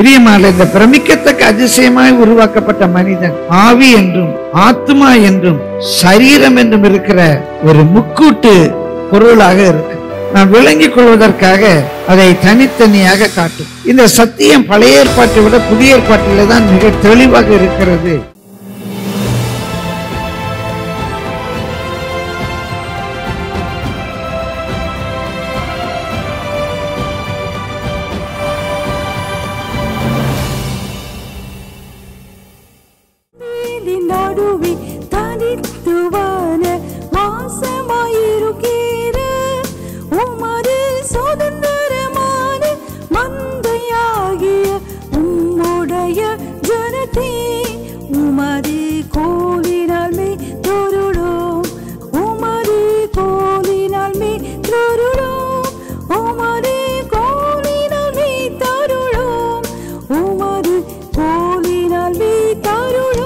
பிரியமான இந்த பிரமிக்கத்தக்க அதிசயமாய் உருவாக்கப்பட்ட மனிதன் ஆவி என்றும் ஆத்மா என்றும் சரீரம் என்றும் இருக்கிற ஒரு முக்கூட்டு பொருளாக இருக்கு நாம் விளங்கிக் கொள்வதற்காக அதை தனித்தனியாக காட்டும் இந்த சத்தியம் பழைய ஏற்பாட்டை விட புதிய ஏற்பாட்டில தான் மிக தெளிவாக இருக்கிறது நீரின் நடுவே தனித்துவான மாசமாயிருக்கிற உமது சுதந்திரமான மந்தையாகிய உம்முடைய ஜனத்தே உமது கோலினால் மே தொருளோம் உமது கோலினால் மே தொருளோம் உமது கோலினால் மே தருளோம் உமது கோலினால் மே தருளோம்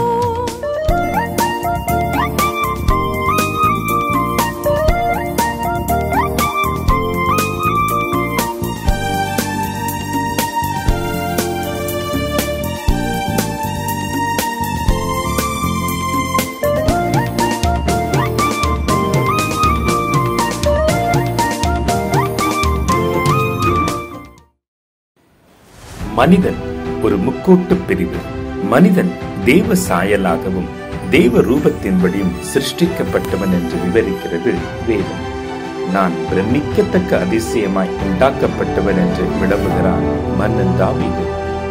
மனிதன் ஒரு முக்கூட்டு பிரிவு மனிதன் தேவ சாயலாகவும் தேவ ரூபத்தின்படியும் சிருஷ்டிக்கப்பட்டவன் என்று விவரிக்கிறது வேதம் நான் பிரமிக்கத்தக்க அதிசயமாய் உண்டாக்கப்பட்டவன் என்று விளம்புகிறான் மன்னன் தாவீது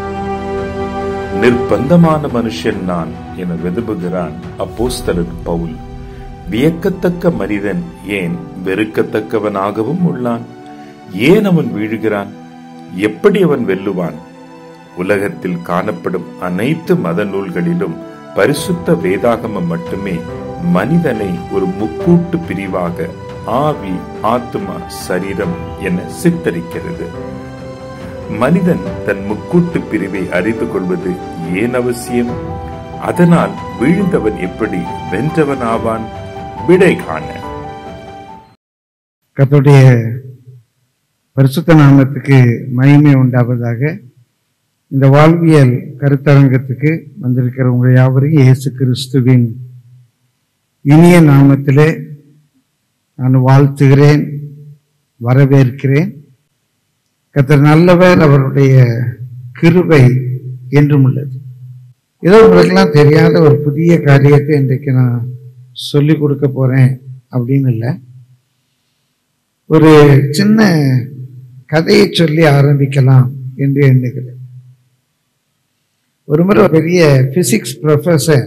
நிர்பந்தமான மனுஷன் நான் என விரும்புகிறான் அப்போஸ்தலன் பவுல் வியக்கத்தக்க மனிதன் ஏன் வெறுக்கத்தக்கவனாகவும் உள்ளான் ஏன் அவன் வீழுகிறான் எப்படி அவன் வெல்லுவான் உலகத்தில் காணப்படும் அனைத்து மத நூல்களிலும் பரிசுத்த வேதாகமம் மட்டுமே மனிதனை ஒரு முக்கூட்டு பிரிவாக ஆவி ஆத்மா சரீரம் என சித்தரிக்கிறது மனிதன் தன் முக்கூட்டு பிரிவை அறிந்து கொள்வது ஏன் அவசியம் அதனால் வீழ்ந்தவன் எப்படி வென்றவன் ஆவான் விடை காண கர்த்தருடைய பரிசுத்த நாமத்துக்கு மகிமை உண்டாவதாக இந்த வாழ்வியல் கருத்தரங்கத்துக்கு வந்திருக்கிற உங்கள் யாவரையும் இயேசு கிறிஸ்துவின் இனிய நாமத்திலே நான் வாழ்த்துகிறேன் வரவேற்கிறேன் கர்த்தர் நல்லவர் அவருடைய கிருபை என்றும் உள்ளது ஏதோ உங்களுக்கெல்லாம் தெரியாத ஒரு புதிய காரியத்தை இன்றைக்கு நான் சொல்லி கொடுக்க போறேன் அப்படின்னு இல்லை ஒரு சின்ன கதையை சொல்லி ஆரம்பிக்கலாம் என்று எண்ணுகிறேன் ஒரு முறை ஒரு பெரிய பிசிக்ஸ் ப்ரொஃபஸர்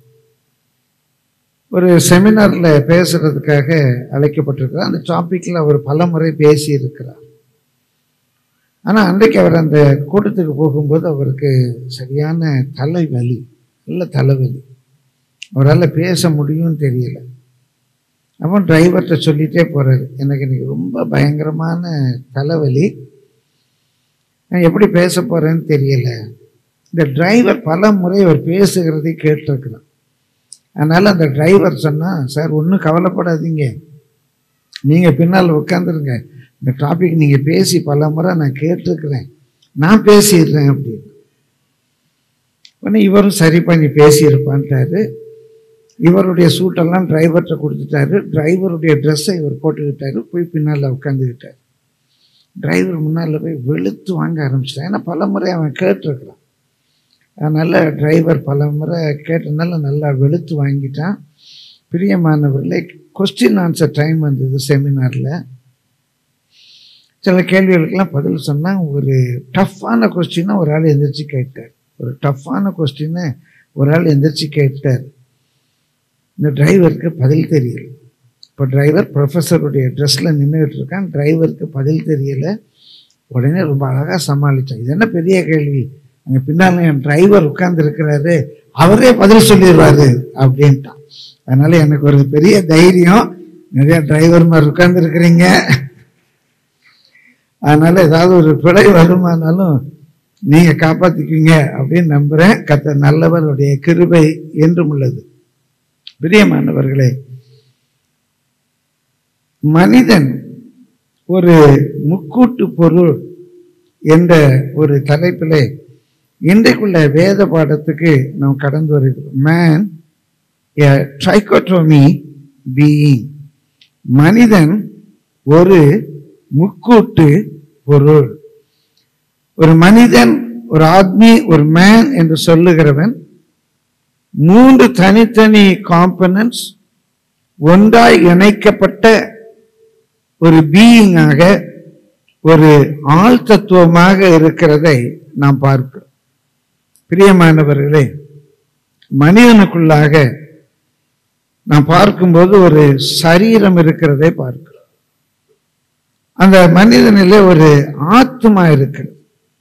ஒரு செமினார்ல பேசுறதுக்காக அழைக்கப்பட்டிருக்கிறார் அந்த டாபிக்ல அவர் பல முறை பேசி இருக்கிறார் ஆனா அன்றைக்கு அவர் அந்த கூட்டத்துக்கு போகும்போது அவருக்கு சரியான தலைவலி நல்ல தலைவலி அவரால் பேச முடியும்னு தெரியல அப்போ டிரைவர்கிட்ட சொல்லிட்டே போறாரு எனக்கு இன்னைக்கு ரொம்ப பயங்கரமான தலைவலி நான் எப்படி பேச போறேன்னு தெரியல இந்த டிரைவர் பல முறை அவர் பேசுகிறதை கேட்டிருக்கிறான் அதனால அந்த டிரைவர் சொன்னா சார் ஒன்றும் கவலைப்படாதீங்க நீங்க பின்னால் உட்காந்துருங்க இந்த டாபிக் நீங்க பேசி பல முறை நான் கேட்டிருக்கிறேன் நான் பேசிடுறேன் அப்படின்னு உடனே இவரும் சரிப்பா நீ பேசியிருப்பான்ட்டாரு இவருடைய சூட்டெல்லாம் டிரைவர்கிட்ட கொடுத்துட்டாரு டிரைவருடைய ட்ரெஸ்ஸை இவர் போட்டுக்கிட்டாரு போய் பின்னால் உட்காந்துக்கிட்டார் டிரைவர் முன்னால் போய் வெளுத்து வாங்க ஆரம்பிச்சிட்டான் ஏன்னா பல முறை அவன் கேட்டிருக்கிறான் அதனால் டிரைவர் பல முறை கேட்டனால நல்லா வெளுத்து வாங்கிட்டான் பிரியமானவர்களே கொஸ்டின் ஆன்சர் டைம் வந்தது செமினாரில் சில கேள்விகளுக்கெல்லாம் பதில் சொன்னால் ஒரு டஃப்பான கொஸ்டினை ஒரு ஆள் எந்திரிச்சு கேட்டார் ஒரு டஃப்பான கொஸ்டினை ஒரு ஆள் எந்திரிச்சு கேட்டார் இந்த டிரைவருக்கு பதில் தெரியல இப்போ டிரைவர் ப்ரொஃபஸருடைய ட்ரெஸ்ஸில் நின்றுட்டு இருக்கான் டிரைவருக்கு பதில் தெரியல உடனே ரொம்ப அழகாக சமாளித்தான் இது என்ன பெரிய கேள்வி அங்கே பின்னால் என் டிரைவர் உட்கார்ந்து இருக்கிறாரு அவரே பதில் சொல்லிடுவாரு அப்படின்ட்டான் அதனால எனக்கு ஒரு பெரிய தைரியம் நிறைய டிரைவர் மாதிரி உட்கார்ந்து இருக்கிறீங்க அதனால ஏதாவது ஒரு பிழை வருமானாலும் நீங்க காப்பாத்திக்குவீங்க அப்படின்னு நம்புறேன் கத்த நல்லவருடைய கிருபை என்றும் உள்ளது பிரியமானவர்களே மனிதன் ஒரு முக்கூட்டு பொருள் என்ற ஒரு தலைப்பிலே இன்றைக்குள்ள வேத பாடத்துக்கு நாம் கடந்து வருகிறோம் மேன் a trichotomy being மனிதன் ஒரு முக்கூட்டு பொருள் ஒரு மனிதன் ஒரு ஆத்மி ஒரு மேன் என்று சொல்லுகிறவன் மூன்று தனித்தனி காம்பனன்ட்ஸ் ஒன்றாய் இணைக்கப்பட்ட ஒரு பீயிங்காக ஒரு ஆள் தத்துவமாக இருக்கிறதை நாம் பார்க்கிறோம் பிரியமானவர்களே மனிதனுக்குள்ளாக நாம் பார்க்கும்போது ஒரு சரீரம் இருக்கிறதை பார்க்கிறோம் அந்த மனிதனிலே ஒரு ஆத்மா இருக்கிறது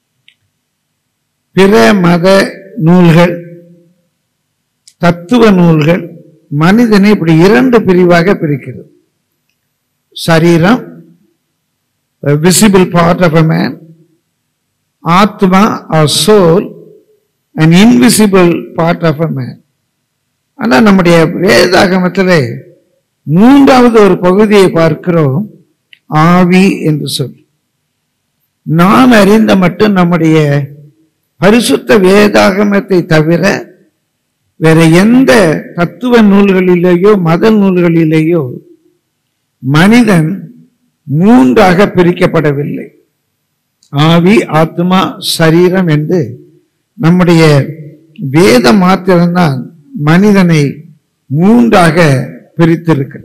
பிற மத நூல்கள் தத்துவ நூல்கள் மனிதனை இப்படி இரண்டு பிரிவாக பிரிக்கிறது சரீரம் visible part of a man ஆத்மா or soul and invisible part of a man ஆனால் நம்முடைய வேதாகமத்தில் மூன்றாவது ஒரு பகுதியை பார்க்கிறோம் ஆவி என்று சொல்லி நான் அறிந்த மட்டும் நம்முடைய பரிசுத்த வேதாகமத்தை தவிர வேற எந்த தத்துவ நூல்களிலேயோ மத நூல்களிலேயோ மனிதன் மூன்றாக பிரிக்கப்படவில்லை ஆவி ஆத்மா சரீரம் என்று நம்முடைய வேத மாத்திரம்தான் மனிதனை மூன்றாக பிரித்திருக்கிறது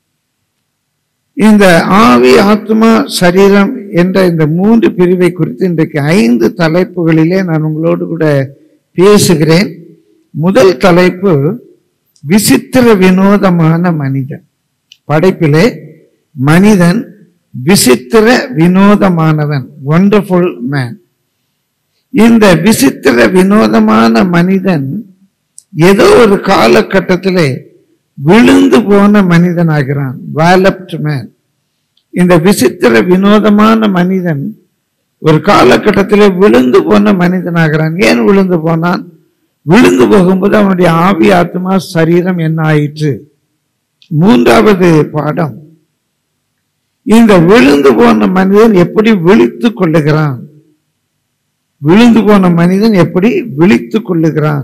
இந்த ஆவி ஆத்மா சரீரம் என்ற இந்த மூன்று பிரிவை குறித்து இன்றைக்கு ஐந்து தலைப்புகளிலே நான் உங்களோடு கூட பேசுகிறேன் முதல் தலைப்பு விசித்திர வினோதமான மனிதன் படைப்பிலே மனிதன் விசித்திர வினோதமானவன் ஒண்டர்ஃபுல் மேன் இந்த விசித்திர வினோதமான மனிதன் ஏதோ ஒரு காலகட்டத்திலே விழுந்து போன மனிதனாகிறான் வேலப்ட் மேன் இந்த விசித்திர வினோதமான மனிதன் ஒரு காலகட்டத்திலே விழுந்து போன மனிதனாகிறான் ஏன் விழுந்து போனான் விழுந்து போகும்போது அவனுடைய ஆவி ஆத்மா சரீரம் என்ன ஆயிற்று மூன்றாவது பாடம் இந்த விழுந்து போன மனிதன் எப்படி விழித்துக் கொள்ளுகிறான் விழுந்து போன மனிதன் எப்படி விழித்துக் கொள்ளுகிறான்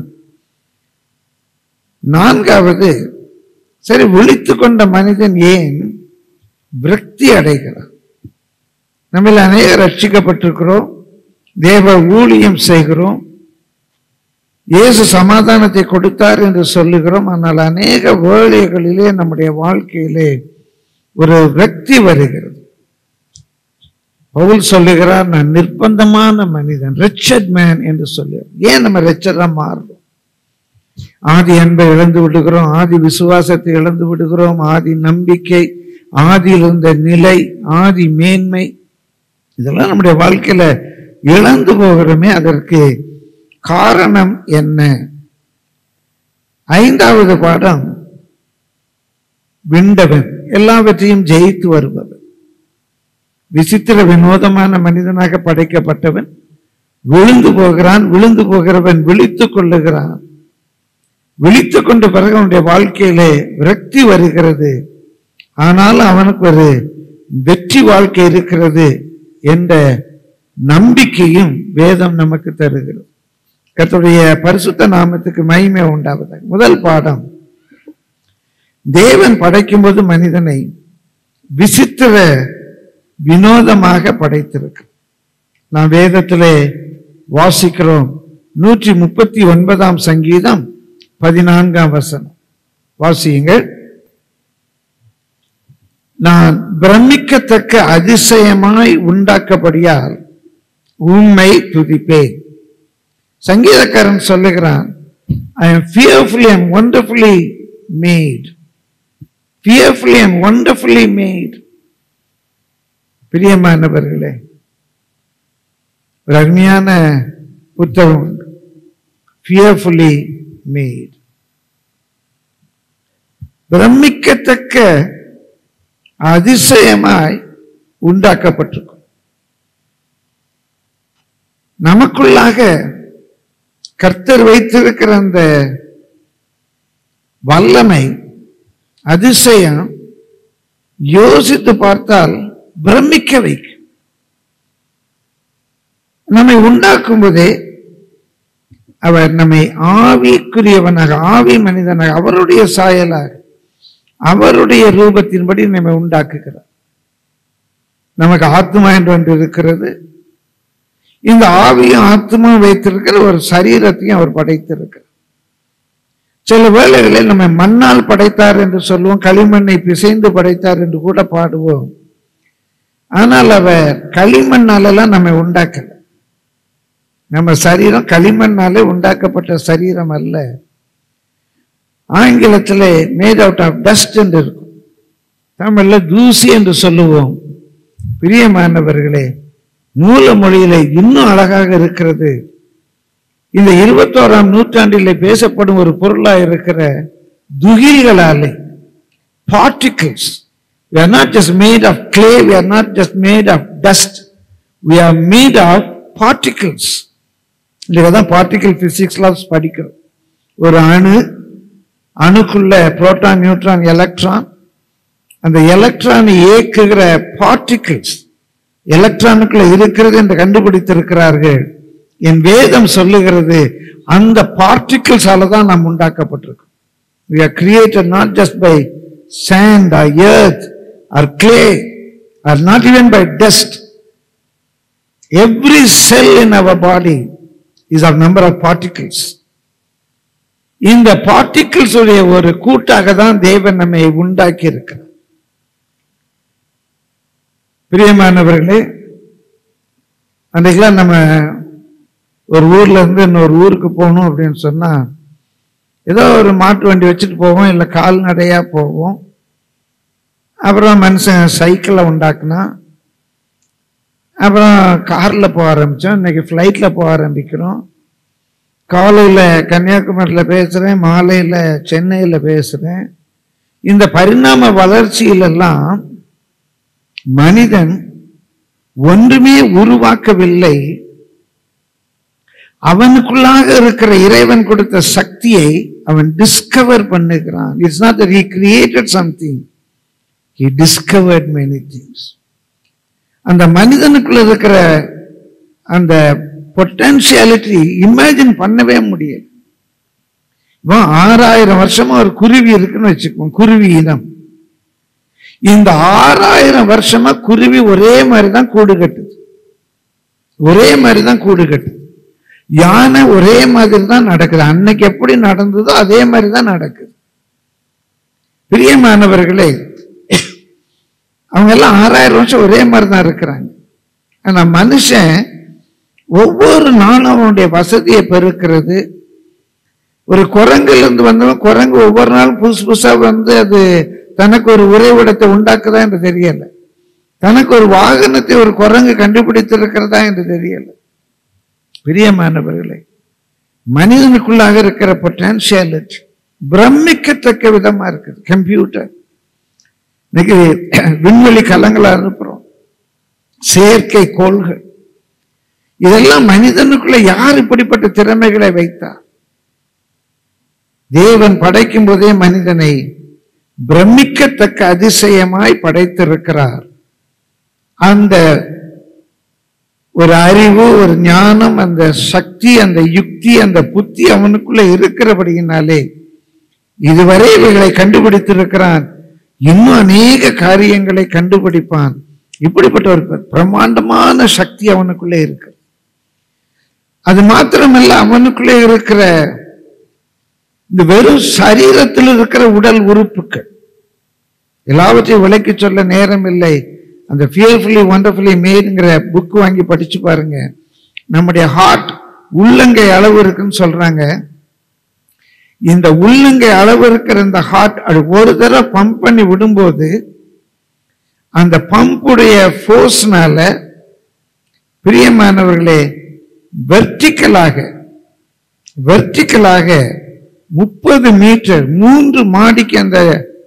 நான்காவது சரி விழித்துக் கொண்ட மனிதன் ஏன் விரக்தி அடைகிறான் நம்மில் அநேக ரட்சிக்கப்பட்டிருக்கிறோம் தேவ ஊழியம் செய்கிறோம் இயேசு சமாதானத்தை கொடுத்தார் என்று சொல்லுகிறோம் ஆனால் அநேக வேலைகளிலே நம்முடைய வாழ்க்கையிலே ஒரு விரக்தி வருகிறது பவுல் சொல்லுகிறார் நான் நிர்பந்தமான மனிதன் ரிச்சர்ட் மேன் என்று சொல்லுகிறார் ஏன் நம்ம ரிச்சர்டா மாறுறோம் ஆதி அன்பை இழந்து விடுகிறோம் ஆதி விசுவாசத்தை இழந்து விடுகிறோம் ஆதி நம்பிக்கை ஆதியில் இருந்த நிலை ஆதி மேன்மை இதெல்லாம் நம்முடைய வாழ்க்கையில இழந்து போகிறோமே அதற்கு காரணம் என்ன ஐந்தாவது பாடம் விண்டவன் எல்லாவற்றையும் ஜெயித்து வருபவன் விசித்திர வினோதமான மனிதனாக படைக்கப்பட்டவன் விழுந்து போகிறான் விழுந்து போகிறவன் விழித்துக் கொள்ளுகிறான் விழித்துக் கொண்ட பிறகு அவனுடைய வாழ்க்கையிலே விரக்தி வருகிறது ஆனால் அவனுக்கு ஒரு வெற்றி வாழ்க்கை இருக்கிறது என்ற நம்பிக்கையும் வேதம் நமக்கு தருகிறது கர்த்தருடைய பரிசுத்த நாமத்துக்கு மகிமை உண்டாவதாக முதல் பாடம் தேவன் படைக்கும்போது மனிதனை விசித்திர வினோதமாக படைத்திருக்கு நாம் வேதத்திலே வாசிக்கிறோம் நூற்றி முப்பத்தி ஒன்பதாம் சங்கீதம் பதினான்காம் வசனம் வாசியுங்கள் நான் பிரமிக்கத்தக்க அதிசயமாய் உண்டாக்கப்படியால் உண்மை துதிப்பேன் சங்கீதக்காரன் சொல்லுகிறான் I am fearfully and wonderfully made fearfully and wonderfully made பிரியமானவர்களே ஒரு அருமையான புத்தகம் உண்டு fearfully made பிரமிக்கத்தக்க அதிசயமாய் உண்டாக்கப்பட்டிருக்கும் நமக்குள்ளாக கர்த்தர் வைத்திருக்கிற அந்த வல்லமை அதிசயம் யோசித்து பார்த்தால் பிரமிக்க வைக்கும் நம்மை உண்டாக்கும் போதே அவர் நம்மை ஆவிக்குரியவனாக ஆவி மனிதனாக அவருடைய சாயலாக அவருடைய ரூபத்தின்படி நம்மை உண்டாக்குகிறார் நமக்கு ஆத்மா என்று ஒன்று இருக்கிறது இந்த ஆவியும் ஆத்மாவும் வைத்திருக்கிற ஒரு சரீரத்தையும் அவர் படைத்திருக்கிறார் சில வேளைகளில் நம்ம மண்ணால் படைத்தார் என்று சொல்லுவோம் களிமண்ணை பிசைந்து படைத்தார் என்று கூட பாடுவோம் ஆனால் அவர் களிமண்ணாலெல்லாம் நம்மை உண்டாக்கல நம்ம சரீரம் களிமண்ணாலே உண்டாக்கப்பட்ட சரீரம் அல்ல ஆங்கிலத்தில் மேட் அவுட் ஆஃப் டஸ்ட் என்று இருக்கும் தமிழ்ல தூசி என்று சொல்லுவோம் பிரியமானவர்களே மூல மொழியில இன்னும் அழகாக இருக்கிறது இந்த இருபத்தோராம் நூற்றாண்டிலே பேசப்படும் ஒரு பொருளா இருக்கிற துகில்களாலே particles we are not just made of clay we are not just made of dust we are made of particles இதுதான் பார்ட்டிகல் பிசிக்ஸ்லாம் படிக்கிறோம் ஒரு அணு அணுக்குள்ள புரோட்டான் நியூட்ரான் எலக்ட்ரான் அந்த எலக்ட்ரானை இயக்குகிற பார்ட்டிகிள்ஸ் எலக்ட்ரானுக்குள்ள இருக்கிறது என்று கண்டுபிடித்திருக்கிறார்கள் என் வேதம் சொல்லுகிறது அந்த பார்ட்டிகிள்ஸால தான் நாம் உண்டாக்கப்பட்டிருக்கோம் we are created not just by sand or earth or clay or not even by dust every cell in our body is of number of particles இந்த பார்ட்டிகிள்ஸ் உடைய ஒரு கூட்டாக தான் தேவன் நம்மை உண்டாக்கி இருக்கிறார் பிரியமானவர்களே அன்றைக்கெல்லாம் நம்ம ஒரு ஊர்ல இருந்து இன்னொரு ஊருக்கு போகணும் அப்படின்னு சொன்னா ஏதோ ஒரு மாட்டு வண்டி வச்சுட்டு போவோம் இல்லை கால்நடையா போவோம் அப்புறம் மனுஷன் சைக்கிளை உண்டாக்குனா அப்புறம் கார்ல போக ஆரம்பிச்சோம் இன்னைக்கு ஃப்ளைட்ல போக ஆரம்பிக்கிறோம் காலையில கன்னியாகுமரியில பேசுறேன் மாலையில சென்னையில பேசுறேன் இந்த பரிணாம வளர்ச்சியிலெல்லாம் மனிதன் ஒன்றுமே உருவாக்கவில்லை அவனுக்குள்ளாக இருக்கிற இறைவன் கொடுத்த சக்தியை அவன் டிஸ்கவர் பண்ணுகிறான் it's not that he created something he discovered many things அந்த மனிதனுக்குள்ள இருக்கிற அந்த பொட்டன்ஷியாலிட்டி இமேஜின் பண்ணவே முடியல இப்போ ஆறாயிரம் வருஷமா ஒரு குருவி இருக்குன்னு வச்சுக்கோம் குருவி இனம் இந்த ஆறாயிரம் வருஷமா குருவி ஒரே மாதிரி தான் கூடு கட்டுது ஒரே மாதிரி தான் கூடு கட்டுது யானை ஒரே மாதிரி தான் நடக்குது அன்னைக்கு எப்படி நடந்ததோ அதே மாதிரி தான் நடக்குது பிரியமானவர்களே அவங்க எல்லாம் ஆறாயிரம் வருஷம் ஒரே மாதிரி தான் இருக்கிறாங்க ஆனா மனுஷன் ஒவ்வொரு நாளும் அவனுடைய வசதியை பெருக்கிறது ஒரு குரங்குல இருந்து வந்தவன் குரங்கு ஒவ்வொரு நாளும் புதுசு புதுசா வந்து அது தனக்கு ஒரு உறைவிடத்தை உண்டாக்குதா என்று தெரியல தனக்கு ஒரு வாகனத்தை ஒரு குரங்கு கண்டுபிடித்திருக்கிறதா என்று தெரியல பிரியமானவர்களே மனிதனுக்குள்ளாக இருக்கிற பொட்டன்ஷியாலிட்டி பிரமிக்கத்தக்க விதமா இருக்குது கம்ப்யூட்டர் இன்னைக்கு விண்வெளி கலங்களை அனுப்புறோம் செயற்கை கோள்கள் இதெல்லாம் மனிதனுக்குள்ள யார் இப்படிப்பட்ட திறமைகளை வைத்தார் தேவன் படைக்கும் போதே மனிதனை பிரமிக்கத்தக்க அதிசயமாய் படைத்திருக்கிறார் அந்த ஒரு அறிவு ஒரு ஞானம் அந்த சக்தி அந்த யுக்தி அந்த புத்தி அவனுக்குள்ள இருக்கிறபடியினாலே இதுவரை இவைகளை கண்டுபிடித்திருக்கிறான் இன்னும் அநேக காரியங்களை கண்டுபிடிப்பான் இப்படிப்பட்ட ஒரு பிரம்மாண்டமான சக்தி அவனுக்குள்ளே இருக்கு அது மாத்திரமல்ல அவனுக்குள்ளே இருக்கிற இந்த வெறும் சரீரத்தில் இருக்கிற உடல் உறுப்புகள் எல்லாவற்றையும் விளக்கி சொல்ல நேரம் இல்லை அந்த ஃபியர்ஃபுல்லி ஒண்டர்ஃபுல்லி மேடுங்கிற புக் வாங்கி படிச்சு பாருங்க நம்முடைய ஹார்ட் உள்ளங்கை அளவு இருக்குன்னு சொல்றாங்க இந்த உள்ளங்கை அளவு இருக்கிற இந்த ஹார்ட் அது ஒரு தடவை பம்ப் பண்ணி விடும்போது அந்த பம்புடைய ஃபோர்ஸ்னால பிரியமானவர்களே வெர்டிக்கலாக வெர்டிக்கலாக முப்பது மீட்டர் மூன்று மாடிக்கு அந்த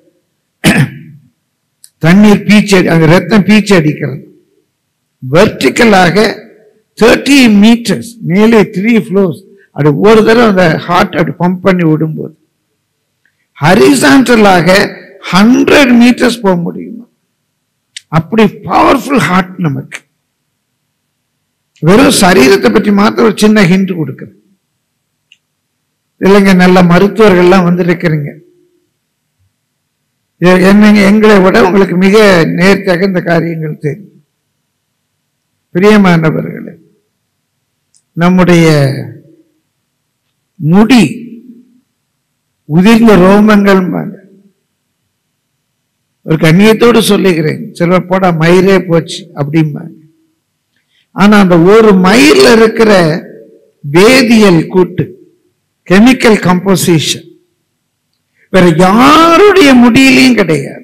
தண்ணீர் பீச்சு அடி- அந்த ரத்தம் பீச்சு அடிக்கிறது வெர்டிக்கலாக தேர்ட்டி மீட்டர்ஸ் மேலே த்ரீ ஃப்ளோர்ஸ் அது ஒரு தடவை அந்த ஹார்ட் அப்படி பம்ப் பண்ணி விடும்போது ஹரிசாண்டலாக ஹண்ட்ரட் மீட்டர்ஸ் போக முடியுமா அப்படி பவர்ஃபுல் ஹார்ட் நமக்கு வெறும் சரீரத்தை பற்றி மாத்திரம் ஒரு சின்ன ஹிண்ட் கொடுக்குறேன் இல்லைங்க நல்ல மருத்துவர்கள்லாம் வந்திருக்கிறீங்க எ- என்னங்க எங்களை விட உங்களுக்கு மிக நேர்த்தியாக இந்த காரியங்கள் தெரியும் பிரியமானவர்களே நம்முடைய முடி உதிர்ந்த ரோமங்கள் ஒரு கண்ணியத்தோடு சொல்லுகிறேன் சிலர் போட மயிரே போச்சு அப்படிம்பாங்க ஆனா அந்த ஒரு மயிர்ல இருக்கிற வேதியியல் கூட்டு கெமிக்கல் கம்போசிஷன் வேற யாருடைய முடியிலையும் கிடையாது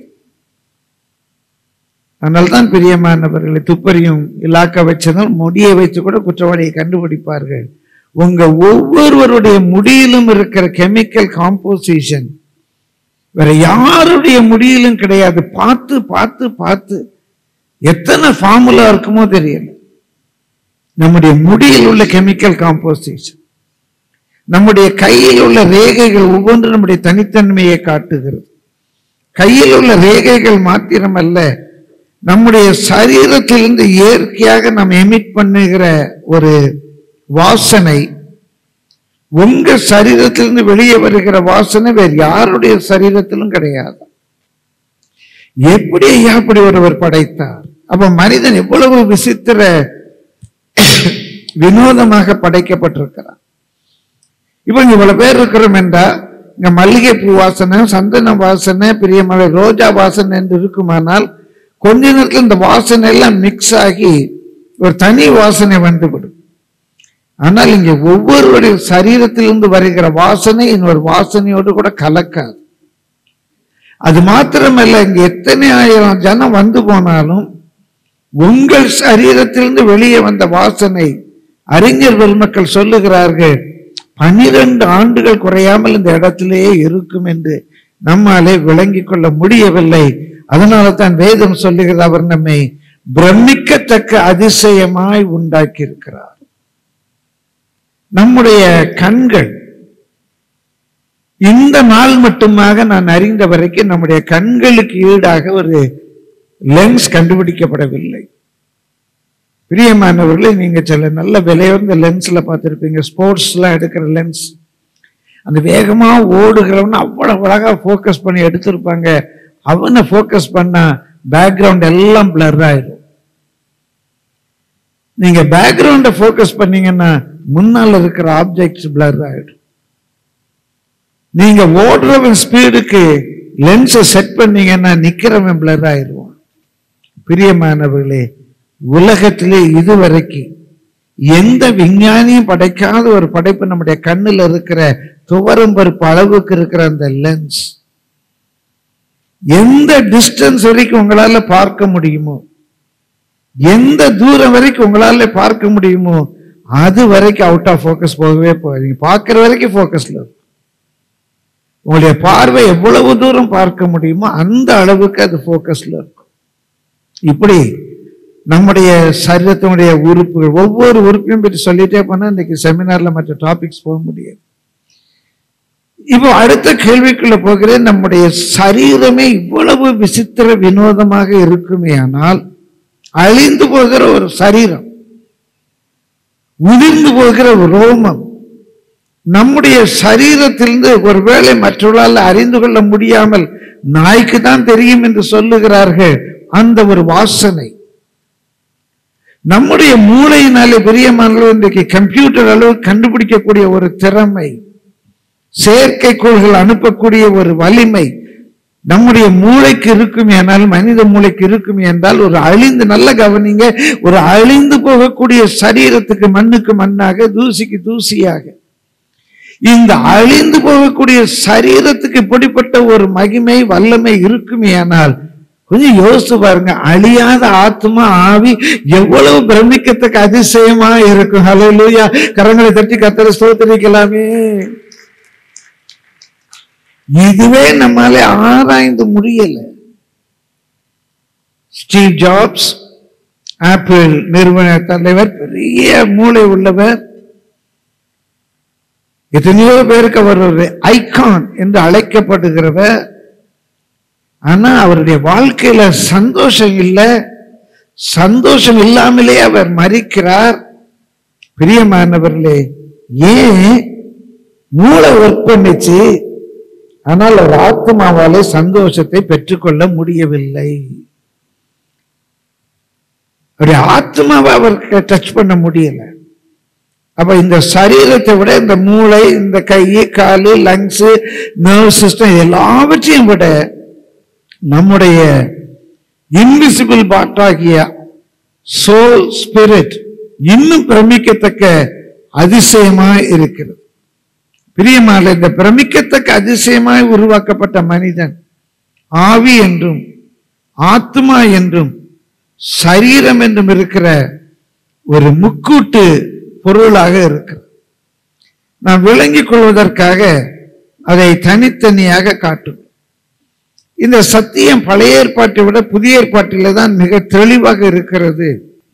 அதனால்தான் பிரியமானவர்களை துப்பறியும் இலாக்கா வச்சதால் முடியை வைத்து கூட குற்றவாளியை கண்டுபிடிப்பார்கள் உங்க ஒவ்வொருவருடைய முடியிலும் இருக்கிற கெமிக்கல் காம்போசிஷன் வேற யாருடைய முடியிலும் கிடையாது பார்த்து பார்த்து பார்த்து எத்தனை ஃபார்முலா இருக்குமோ தெரியல நம்முடைய முடியில் உள்ள கெமிக்கல் காம்போசிஷன் நம்முடைய கையில் உள்ள ரேகைகள் ஒவ்வொன்றும் நம்முடைய தனித்தன்மையை காட்டுகிறது கையில் உள்ள ரேகைகள் மாத்திரமல்ல நம்முடைய சரீரத்திலிருந்து இயற்கையாக நாம் எமிட் பண்ணுகிற ஒரு வாசனை உங்க சரீரத்திலிருந்து வெளியே வருகிற வாசனை வேறு யாருடைய சரீரத்திலும் கிடையாது எப்படி ஐயா அப்படி ஒருவர் படைத்தார் அப்ப மனிதன் எவ்வளவு விசித்திர வினோதமாக படைக்கப்பட்டிருக்கிறான் இப்ப இங்க இவ்வளவு பேர் இருக்கிறோம் என்றா இங்க மல்லிகை பூ வாசனை சந்தன வாசனை பிரியமலை ரோஜா வாசனை என்று இருக்குமானால் கொஞ்ச நேரத்தில் இந்த வாசனை எல்லாம் மிக்ஸ் ஆகி ஒரு தனி வாசனை வந்துவிடும் ஆனால் இங்க ஒவ்வொருவருடைய சரீரத்திலிருந்து வருகிற வாசனை இன்னொரு வாசனையோடு கூட கலக்காது அது மாத்திரமல்ல இங்க எத்தனை ஆயிரம் ஜனம் வந்து போனாலும் உங்கள் சரீரத்திலிருந்து வெளியே வந்த வாசனை அறிஞர் பெருமக்கள் சொல்லுகிறார்கள் பனிரெண்டு ஆண்டுகள் குறையாமல் இந்த இடத்திலேயே இருக்கும் என்று நம்மாலே விளங்கிக் கொள்ள முடியவில்லை அதனால தான் வேதம் சொல்லுகிறது அவர் நம்மை பிரமிக்கத்தக்க அதிசயமாய் உண்டாக்கி இருக்கிறார் நம்முடைய கண்கள் இந்த நாள் மட்டுமாக நான் அறிந்த வரைக்கும் நம்முடைய கண்களுக்கு ஈடாக ஒரு லென்ஸ் கண்டுபிடிக்கப்படவில்லை பிரியமானவர்களே நீங்க சில நல்ல விலையுறந்த லென்ஸ்ல பார்த்திருப்பீங்க ஸ்போர்ட்ஸ்லாம் எடுக்கிற லென்ஸ் அந்த வேகமா ஓடுகிறவன அவ்வளவு அழகா ஃபோக்கஸ் பண்ணி எடுத்திருப்பாங்க அவனை ஃபோக்கஸ் பண்ணா பேக்ரவுண்ட் எல்லாம் பிளர் ஆயிடும் நீங்க பேக்ரவுண்ட ஃபோக்கஸ் பண்ணீங்கன்னா முன்னால இருக்கிற ஆப்ஜெக்ட்ஸ் பிளர் ஆயிடும் நீங்க ஓடுறவன் ஸ்பீடுக்கு லென்ஸை செட் பண்ணீங்கன்னா நிக்கிறவன் பிளர் ஆயிடுவான் பிரியமானவர்களே உலகத்திலே இதுவரைக்கும் எந்த விஞ்ஞானியும் படைக்காத ஒரு படைப்பு நம்முடைய கண்ணுல இருக்கிற துவரம் பருப்பு அளவுக்கு இருக்கிற அந்த லென்ஸ் எந்த டிஸ்டன்ஸ் வரைக்கும் உங்களால பார்க்க முடியுமோ எந்த தூரம் வரைக்கும் உங்களால பார்க்க முடியுமோ அது வரைக்கும் அவுட் ஆஃப் ஃபோக்கஸ் போகவே போகாது நீங்க பார்க்கிற வரைக்கும் ஃபோக்கஸ்ல இருக்கும் உங்களுடைய பார்வை எவ்வளவு தூரம் பார்க்க முடியுமோ அந்த அளவுக்கு அது ஃபோக்கஸ்ல இருக்கும் இப்படி நம்முடைய சரீரத்தினுடைய உறுப்புகள் ஒவ்வொரு உறுப்பையும் பற்றி சொல்லிட்டே போனா இன்னைக்கு செமினார்ல மற்ற டாபிக்ஸ் போக முடியாது இப்போ அடுத்த கேள்விக்குள்ள போகிறேன் நம்முடைய சரீரமே இவ்வளவு விசித்திர வினோதமாக இருக்குமே ஆனால் அழிந்து போகிற ஒரு சரீரம் உதிர்ந்து போகிற ஒரு ரோமம் நம்முடைய சரீரத்திலிருந்து ஒருவேளை மற்றவர்களால் அறிந்து கொள்ள முடியாமல் நாய்க்கு தான் தெரியும் என்று சொல்லுகிறார்கள் அந்த ஒரு வாசனை நம்முடைய மூளையினாலே பெரியமான இன்றைக்கு கம்ப்யூட்டர் அளவு கண்டுபிடிக்கக்கூடிய ஒரு திறமை செயற்கைக்கோள்கள் அனுப்பக்கூடிய ஒரு வலிமை நம்முடைய மூளைக்கு இருக்கும் ஆனால் மனித மூளைக்கு இருக்கும் என்றால் ஒரு அழிந்து நல்ல கவனிங்க ஒரு அழிந்து போகக்கூடிய சரீரத்துக்கு மண்ணுக்கு மண்ணாக தூசிக்கு தூசியாக இந்த அழிந்து போகக்கூடிய சரீரத்துக்கு இப்படிப்பட்ட ஒரு மகிமை வல்லமை இருக்குமே ஆனால் கொஞ்சம் யோசிச்சு பாருங்க அழியாத ஆத்மா ஆவி எவ்வளவு பிரமிக்கத்தக்க அதிசயமா இருக்கும் ஹalleluya கரங்களை தட்டி கத்தரை ஸ்தோத்திரிக்கலாமே இதுவே நம்மால ஆராய்ந்து முடியல ஸ்டீவ் ஜாப்ஸ் ஆப்பிள் நிறுவன தலைவர் பெரிய மூளை உள்ளவர் எத்தனையோ பேருக்கு அவர் ஒரு ஐகான் என்று அழைக்கப்படுகிறவர் ஆனா அவருடைய வாழ்க்கையில சந்தோஷம் இல்லை சந்தோஷம் இல்லாமலே அவர் மறிக்கிறார் பிரியமானவர்களே ஏன் மூளை ஒர்க் பண்ணிச்சு ஆனால் ஒரு ஆத்மாவாலே சந்தோஷத்தை பெற்றுக்கொள்ள முடியவில்லை அவருடைய ஆத்மாவை அவருக்கு டச் பண்ண முடியல அப்ப இந்த சரீரத்தை விட இந்த மூளை இந்த கை காலு லங்ஸ் நர்வ் சிஸ்டம் எல்லாவற்றையும் விட நம்முடைய இன்விசிபிள் பாட்டாகிய சோல் ஸ்பிரிட் இன்னும் பிரமிக்கத்தக்க அதிசயமாய் இருக்கிறது பிரியமான இந்த பிரமிக்கத்தக்க அதிசயமாய் உருவாக்கப்பட்ட மனிதன் ஆவி என்றும் ஆத்மா என்றும் சரீரம் என்றும் இருக்கிற ஒரு முக்கூட்டு பொருளாக இருக்கிறது நாம் விளங்கிக் கொள்வதற்காக அதை தனித்தனியாக காட்டும் இந்த சத்தியம் பழைய ஏற்பாட்டை விட புதிய ஏற்பாட்டிலே தான் மிக தெளிவாக இருக்கிறது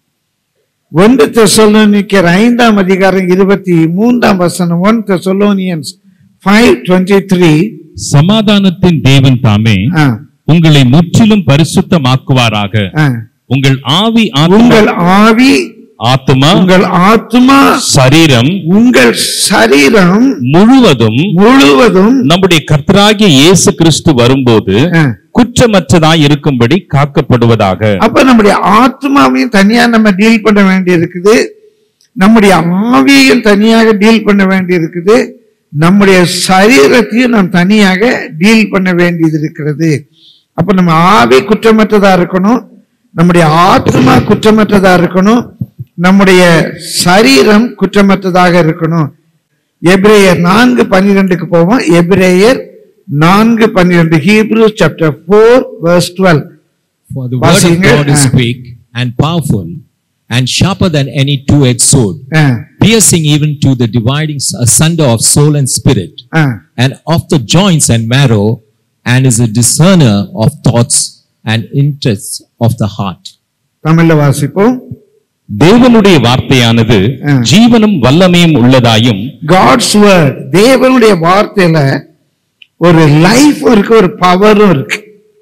ஒன்று தெசலோனிக்கர் ஐந்தாம் அதிகாரம் இருபத்தி மூன்றாம் வசனம் one Thessalonians five twenty three சமாதானத்தின் தேவன் தாமே உங்களை முற்றிலும் பரிசுத்தமாக்குவாராக உங்கள் ஆவி ஆத்மா உங்கள் ஆவி ஆத்மா உங்கள் ஆத்மா சரீரம் உங்கள் சரீரம் முழுவதும் முழுவதும் நம்முடைய கர்த்தராகிய இயேசு கிறிஸ்து வரும்போது ஆ. குற்றமற்றதாய் இருக்கும்படி காக்கப்படுவதாக அப்ப நம்முடைய ஆத்மாவையும் தனியா நம்ம டீல் பண்ண வேண்டி இருக்குது நம்முடைய ஆவியையும் தனியாக டீல் பண்ண வேண்டி இருக்குது நம்முடைய சரீரத்தையும் நாம் தனியாக டீல் பண்ண வேண்டியது இருக்கிறது அப்ப நம்ம ஆவி குற்றமற்றதா இருக்கணும் நம்முடைய ஆத்மா குற்றமற்றதா இருக்கணும் நம்முடைய சரீரம் குற்றமற்றதாக இருக்கணும் எபிரேயர் நான்கு பன்னிரெண்டுக்கு போவோம் எபிரேயர் நான்கு பன்னிரெண்டு Hebrew chapter four verse twelve For the word of வாசிங்க. God is ah. quick and powerful and sharper than any two-edged sword, ah piercing even to the dividing s- asunder of soul and spirit, ah and of the joints and marrow, and is a discerner of thoughts and interests of the heart. தமிழ்ல வாசிப்போம் தேவனுடைய வார்த்தையானது ஆ. ஜீவனும் வல்லமையும் உள்ளதாயும் God's word தேவனுடைய வார்த்தையில ஒரு life இருக்கு ஒரு பவரும் இருக்கு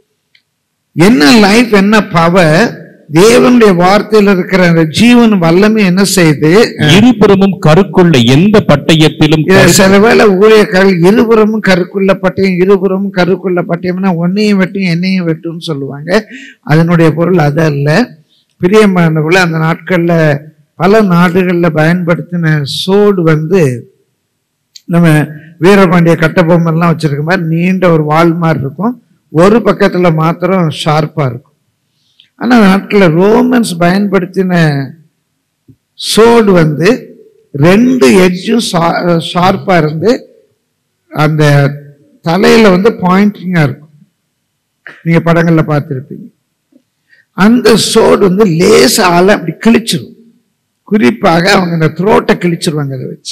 என்ன லைஃப் என்ன பவர் தேவனுடைய வார்த்தையில இருக்கிற அந்த ஜீவன் வல்லமை என்ன செய்யுது இருபுறமும் கருக்குள்ள எந்த பட்டயத்திலும் இத கரு- சில வேளை ஊழியர்கள் இருபுறமும் கருக்குள்ள பட்டயம் இருபுறமும் கருக்குள்ள பட்டயம்னா ஒன்னையும் வெட்டும் என்னையும் வெட்டும்னு சொல்லுவாங்க அதனுடைய பொருள் அது அல்ல பிரியமானவர்கள அந்த நாட்கள்ல பல நாடுகள்ல பயன்படுத்தின சோடு வந்து நம்ம வீரபாண்டிய கட்டபொம்மன்லாம் வச்சிருக்க மாதிரி நீண்ட ஒரு வாள் மாதிரி இருக்கும் ஒரு பக்கத்துல மாத்திரம் ஷார்ப்பா இருக்கும் ஆனா அந்த நாட்களில் ரோமன்ஸ் பயன்படுத்தின சோடு வந்து ரெண்டு எட்ஜும் ஷார்ப்பா இருந்து அந்த தலையில வந்து பாயிண்டிங்கா இருக்கும் நீங்க படங்கள்ல பார்த்திருப்பீங்க அந்த சோடு வந்து லேச ஆள அப்படி கிழிச்சிரும் குறிப்பாக அவங்க அந்த த்ரோட்டை கிழிச்சிருவாங்க அதை வச்சு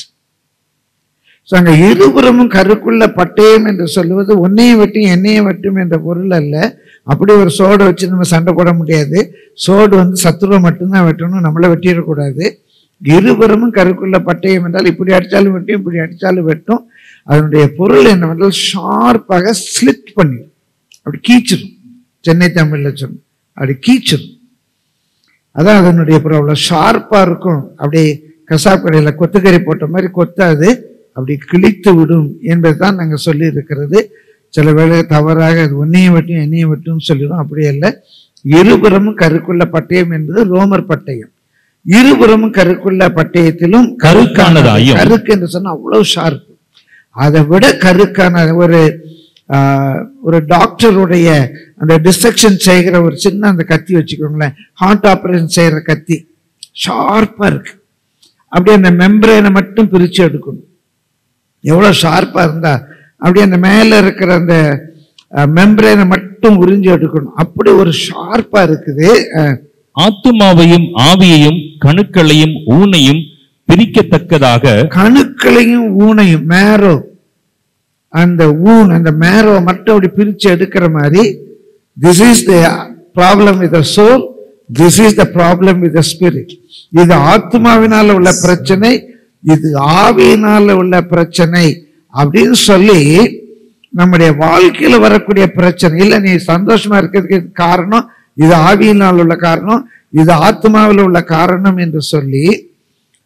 ஸோ அங்க இருபுறமும் கருக்குள்ள பட்டயம் என்று சொல்லுவது ஒன்னையும் வெட்டும் என்னையும் வெட்டும் என்ற பொருள் அல்ல அப்படி ஒரு சோடை வச்சு நம்ம சண்டை போட முடியாது சோடு வந்து சத்துருவை மட்டும்தான் வெட்டணும் நம்மளை வெட்டிடக்கூடாது இருபுறமும் கருக்குள்ள பட்டயம் என்றால் இப்படி அடித்தாலும் வெட்டும் இப்படி அடித்தாலும் வெட்டும் அதனுடைய பொருள் என்னவென்றால் ஷார்ப்பாக ஸ்லிட் பண்ணிடும் அப்படி கீச்சிடும் சென்னை தமிழ்ல சொன்ன அப்படி கீச்சிடும் அதான் அதனுடைய ப்ராப்ளம் ஷார்ப்பாக இருக்கும் அப்படியே கசாப் கடையில் கொத்துக்கறி போட்ட மாதிரி கொத்தாது அப்படி கிழித்து விடும் என்பது தான் நாங்கள் சொல்லி இருக்கிறது சில வேளை தவறாக அது ஒன்னையும் வெட்டும் என்னையும் வெட்டும்னு சொல்லிடும் அப்படி அல்ல இருபுறமும் கருக்குள்ள பட்டயம் என்பது ரோமர் பட்டயம் இருபுறமும் கருக்குள்ள பட்டயத்திலும் கருக்கானதாயும். கருக்கு என்று சொன்னா அவ்வளவு ஷார்ப் அதை விட கருக்கான ஒரு ஆஹ், ஒரு டாக்டருடைய அந்த டிஸ்ட்ரக்ஷன் செய்கிற ஒரு சின்ன அந்த கத்தி வச்சுக்கோங்களேன் ஹார்ட் ஆபரேஷன் செய்யற கத்தி ஷார்ப்பா இருக்கு அப்படியே அந்த மெம்பரேனை மட்டும் பிரிச்சு எடுக்கணும் எவ்வளவு ஷார்ப்பா இருந்தா அப்படியே அந்த மேல இருக்கிற அந்த மெம்பரேனை மட்டும் உறிஞ்சு எடுக்கணும் அப்படி ஒரு ஷார்ப்பா இருக்குது அஹ், ஆத்துமாவையும் ஆவியையும் கணுக்களையும் ஊனையும் பிரிக்கத்தக்கதாக கணுக்களையும் ஊனையும் மேரோ அந்த ஊன் அந்த மேரோ மட்டும் அப்படி பிரிச்சு எடுக்கிற மாதிரி this is the problem with soul this is the problem with spirit இது ஆத்மாவினால உள்ள பிரச்சனை இது ஆவியினால உள்ள பிரச்சனை அப்படின்னு சொல்லி நம்முடைய வாழ்க்கையில வரக்கூடிய பிரச்சனை இல்ல நீ சந்தோஷமா இருக்கிறதுக்கு இது காரணம் இது ஆவியினால் உள்ள காரணம் இது ஆத்மாவில் உள்ள காரணம் என்று சொல்லி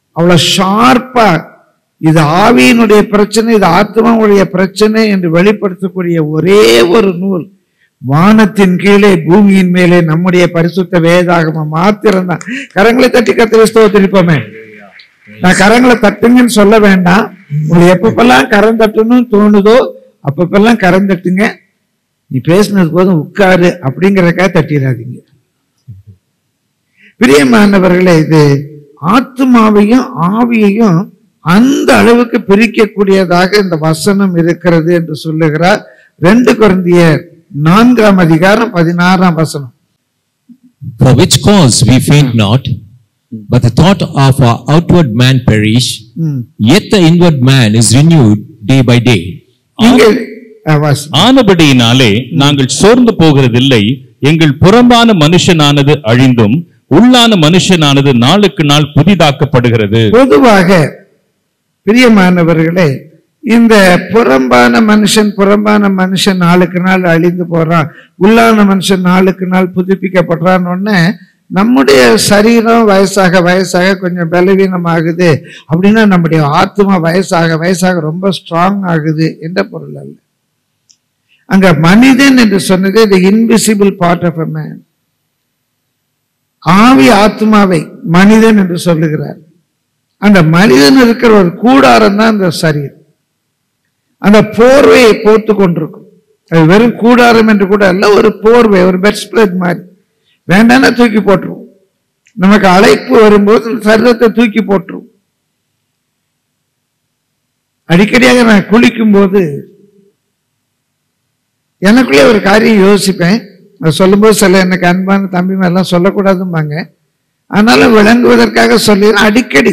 அவ்வளோ ஷார்ப்பா இது ஆவியினுடைய பிரச்சனை இது ஆத்மாவுடைய பிரச்சனை என்று வெளிப்படுத்தக்கூடிய ஒரே ஒரு நூல் வானத்தின் கீழே பூமியின் மேலே நம்முடைய பரிசுத்த வேதாகமம் மாத்திரம்தான் கரங்களை தட்டி கத்திரி ஸ்தோத்திரிப்போமே நான் கரங்களை தட்டுங்கன்னு சொல்ல வேண்டாம் உங்களுக்கு எப்பப்பெல்லாம் கரம் தட்டணும்னு தோணுதோ அப்பப்பெல்லாம் கரம் தட்டுங்க நீ பேசினது போதும் உட்காரு அப்படிங்கிறக்காக தட்டிடாதீங்க பிரியமானவர்களே இது ஆத்மாவையும் ஆவியையும் அந்த அளவுக்கு பிரிக்கக்கூடியதாக இந்த வசனம் இருக்கிறது என்று சொல்லுகிறார் ரெண்டு குருந்தியர் நான்காம் அதிகாரம் பதினாறாம் வசனம் For which cause we faint not, but the thought of our outward man perish, ம். yet the inward man is renewed day by day. இங்கே ஆ, வாசி. ஆனபடியினாலே நாங்கள் சோர்ந்து போகிறதில்லை எங்கள் புறம்பான மனுஷனானது அழிந்தும் உள்ளான மனுஷனானது நாளுக்கு நாள் புதிதாக்கப்படுகிறது பொதுவாக பிரியமானவர்களே இந்த புறம்பான மனுஷன் புறம்பான மனுஷன் நாளுக்கு நாள் அழிந்து போறான் உள்ளான மனுஷன் நாளுக்கு நாள் புதுப்பிக்கப்படுறான்னு உடனே நம்முடைய சரீரம் வயசாக வயசாக கொஞ்சம் பலவீனமாகுது அப்படின்னா நம்முடைய ஆத்மா வயசாக வயசாக ரொம்ப ஸ்ட்ராங் ஆகுது என்ற பொருள் அல்ல அங்க மனிதன் என்று சொன்னது the invisible part of a man ஆவி ஆத்மாவை மனிதன் என்று சொல்லுகிறார் அந்த மனிதன் இருக்கிற ஒரு கூடாரம் தான் அந்த சரீரம் அந்த போர்வையை போர்த்து கொண்டிருக்கும் அது வெறும் கூடாரம் என்று கூட அல்ல ஒரு போர்வை ஒரு பெட் ஸ்ப்ரெட் மாதிரி வேண்டாம்னா தூக்கி போட்டுருவோம் நமக்கு அழைப்பு வரும்போது இந்த சரீரத்தை தூக்கி போட்டுருவோம் அடிக்கடியாக நான் குளிக்கும் போது எனக்குள்ளே ஒரு காரியம் யோசிப்பேன் அதை சொல்லும்போது சில எனக்கு அன்பான தம்பி எல்லாம் சொல்லக்கூடாதும்பாங்க ஆனாலும் விளங்குவதற்காக சொல்லிடுறேன் அடிக்கடி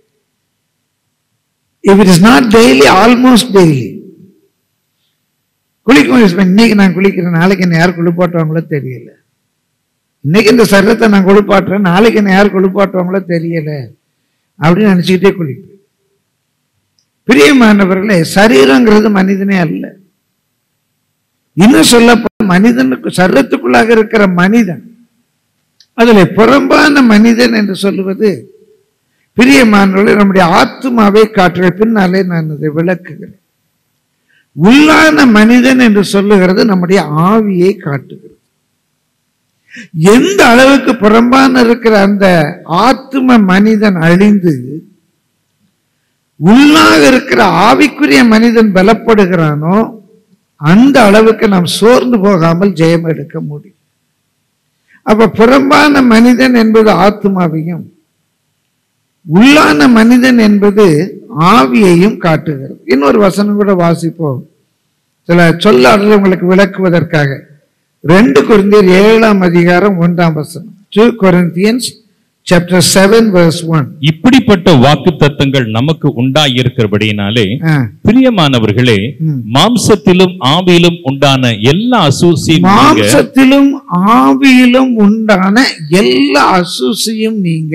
if it is not daily almost daily குளிக்கும் யோசிப்பேன் இன்னைக்கு நான் குளிக்கிறேன் நாளைக்கு என்ன யார் குளிப்பாட்டுவாங்களோ தெரியல இன்னைக்கு இந்த சரீரத்தை நான் குளிப்பாட்டுறேன் நாளைக்கு என்ன யார் குளிப்பாட்டுவாங்களோ தெரியல அப்படின்னு நினைச்சுக்கிட்டே குளிப்பேன் பிரியமானவர்களே சரீரங்கிறது மனிதனே அல்ல இன்னும் சொல்ல மனிதனுக்கு சரீரத்துக்குள்ளாக இருக்கிற மனிதன் அதுல புறம்பான மனிதன் என்று சொல்லுவது பிரியமானவர்களே நம்முடைய ஆத்மாவை காட்டுகிற பின்னாலே நான் அதை விளக்குகிறேன் உள்ளான மனிதன் என்று சொல்லுகிறது நம்முடைய ஆவியை காட்டுகிறது எந்த அளவுக்கு புறம்பான இருக்கிற அந்த ஆத்ம மனிதன் அழிந்து உள்ளாக இருக்கிற ஆவிக்குரிய மனிதன் பலப்படுகிறானோ அந்த அளவுக்கு நாம் சோர்ந்து போகாமல் ஜெயம் எடுக்க முடியும் அப்ப புறம்பான மனிதன் என்பது ஆத்மாவையும் உள்ளான மனிதன் என்பது ஆவியையும் காட்டுகிறது இன்னொரு வசனம் கூட வாசிப்போம் சில சொல்லாடல் உங்களுக்கு விளக்குவதற்காக ரெண்டு குருந்தியர் ஏழாம் அதிகாரம் ஒன்றாம் வசனம் two Corinthians chapter seven verse one இப்படிப்பட்ட வாக்கு தத்தங்கள் நமக்கு உண்டாயிருக்கிறபடியினாலே ஆ பிரியமானவர்களே ம். மாம்சத்திலும் ஆவியிலும் உண்டான எல்லா அசூசியும் நீங்க மாம்சத்திலும் ஆவியிலும் உண்டான எல்லா அசூசியும் நீங்க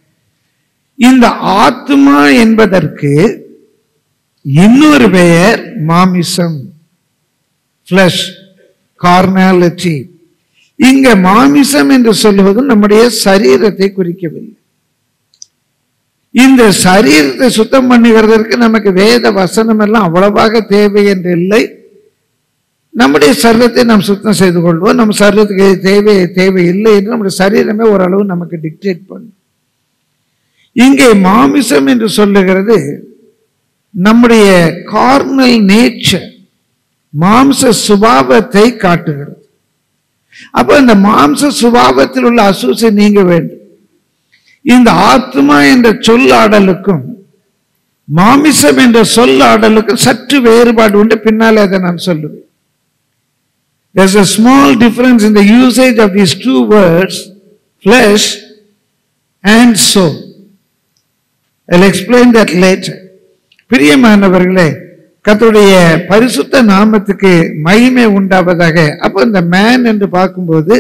இந்த ஆத்மா என்பதற்கு இன்னொரு பெயர் மாமிசம் ஃபிளஷ் கார்னாலிட்டி இங்க மாமிசம் என்று சொல்லுவது நம்முடைய சரீரத்தை குறிக்கவில்லை இந்த சரீரத்தை சுத்தம் பண்ணுகிறதற்கு நமக்கு வேத வசனம் எல்லாம் அவ்வளவாக தேவை என்று இல்லை நம்முடைய சரீரத்தை நாம் சுத்தம் செய்து கொள்வோம் நம்ம சரீரத்துக்கு இது தேவை தேவையில்லை என்று நம்முடைய சரீரமே ஓரளவு நமக்கு டிக்டேட் பண்ணும் இங்கே மாமிசம் என்று சொல்லுகிறது நம்முடைய கார்னல் நேச்சர் மாம்ச சுபாவத்தை காட்டுகிறது அப்ப இந்த மாம்ச சுபாவத்தில் உள்ள அசூசை நீங்க வேண்டும் இந்த ஆத்மா என்ற சொல்லாடலுக்கும் மாமிசம் என்ற சொல்லாடலுக்கும் சற்று வேறுபாடு உண்டு பின்னாலே அதை நான் சொல்லுவேன் There's a small difference in the usage of these two words, flesh and soul. I'll explain that later. பிரியமானவர்களே கர்த்தருடைய பரிசுத்த நாமத்துக்கு மகிமை உண்டாவதாக அப்போ இந்த மேன் என்று பார்க்கும்போது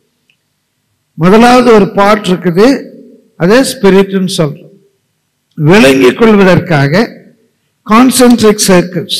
முதலாவது ஒரு பாட் இருக்குது அதை ஸ்பிரிட்னு சொல்றோம் விளங்கிக் கொள்வதற்காக கான்சென்ட்ரிக் சர்க்கிள்ஸ்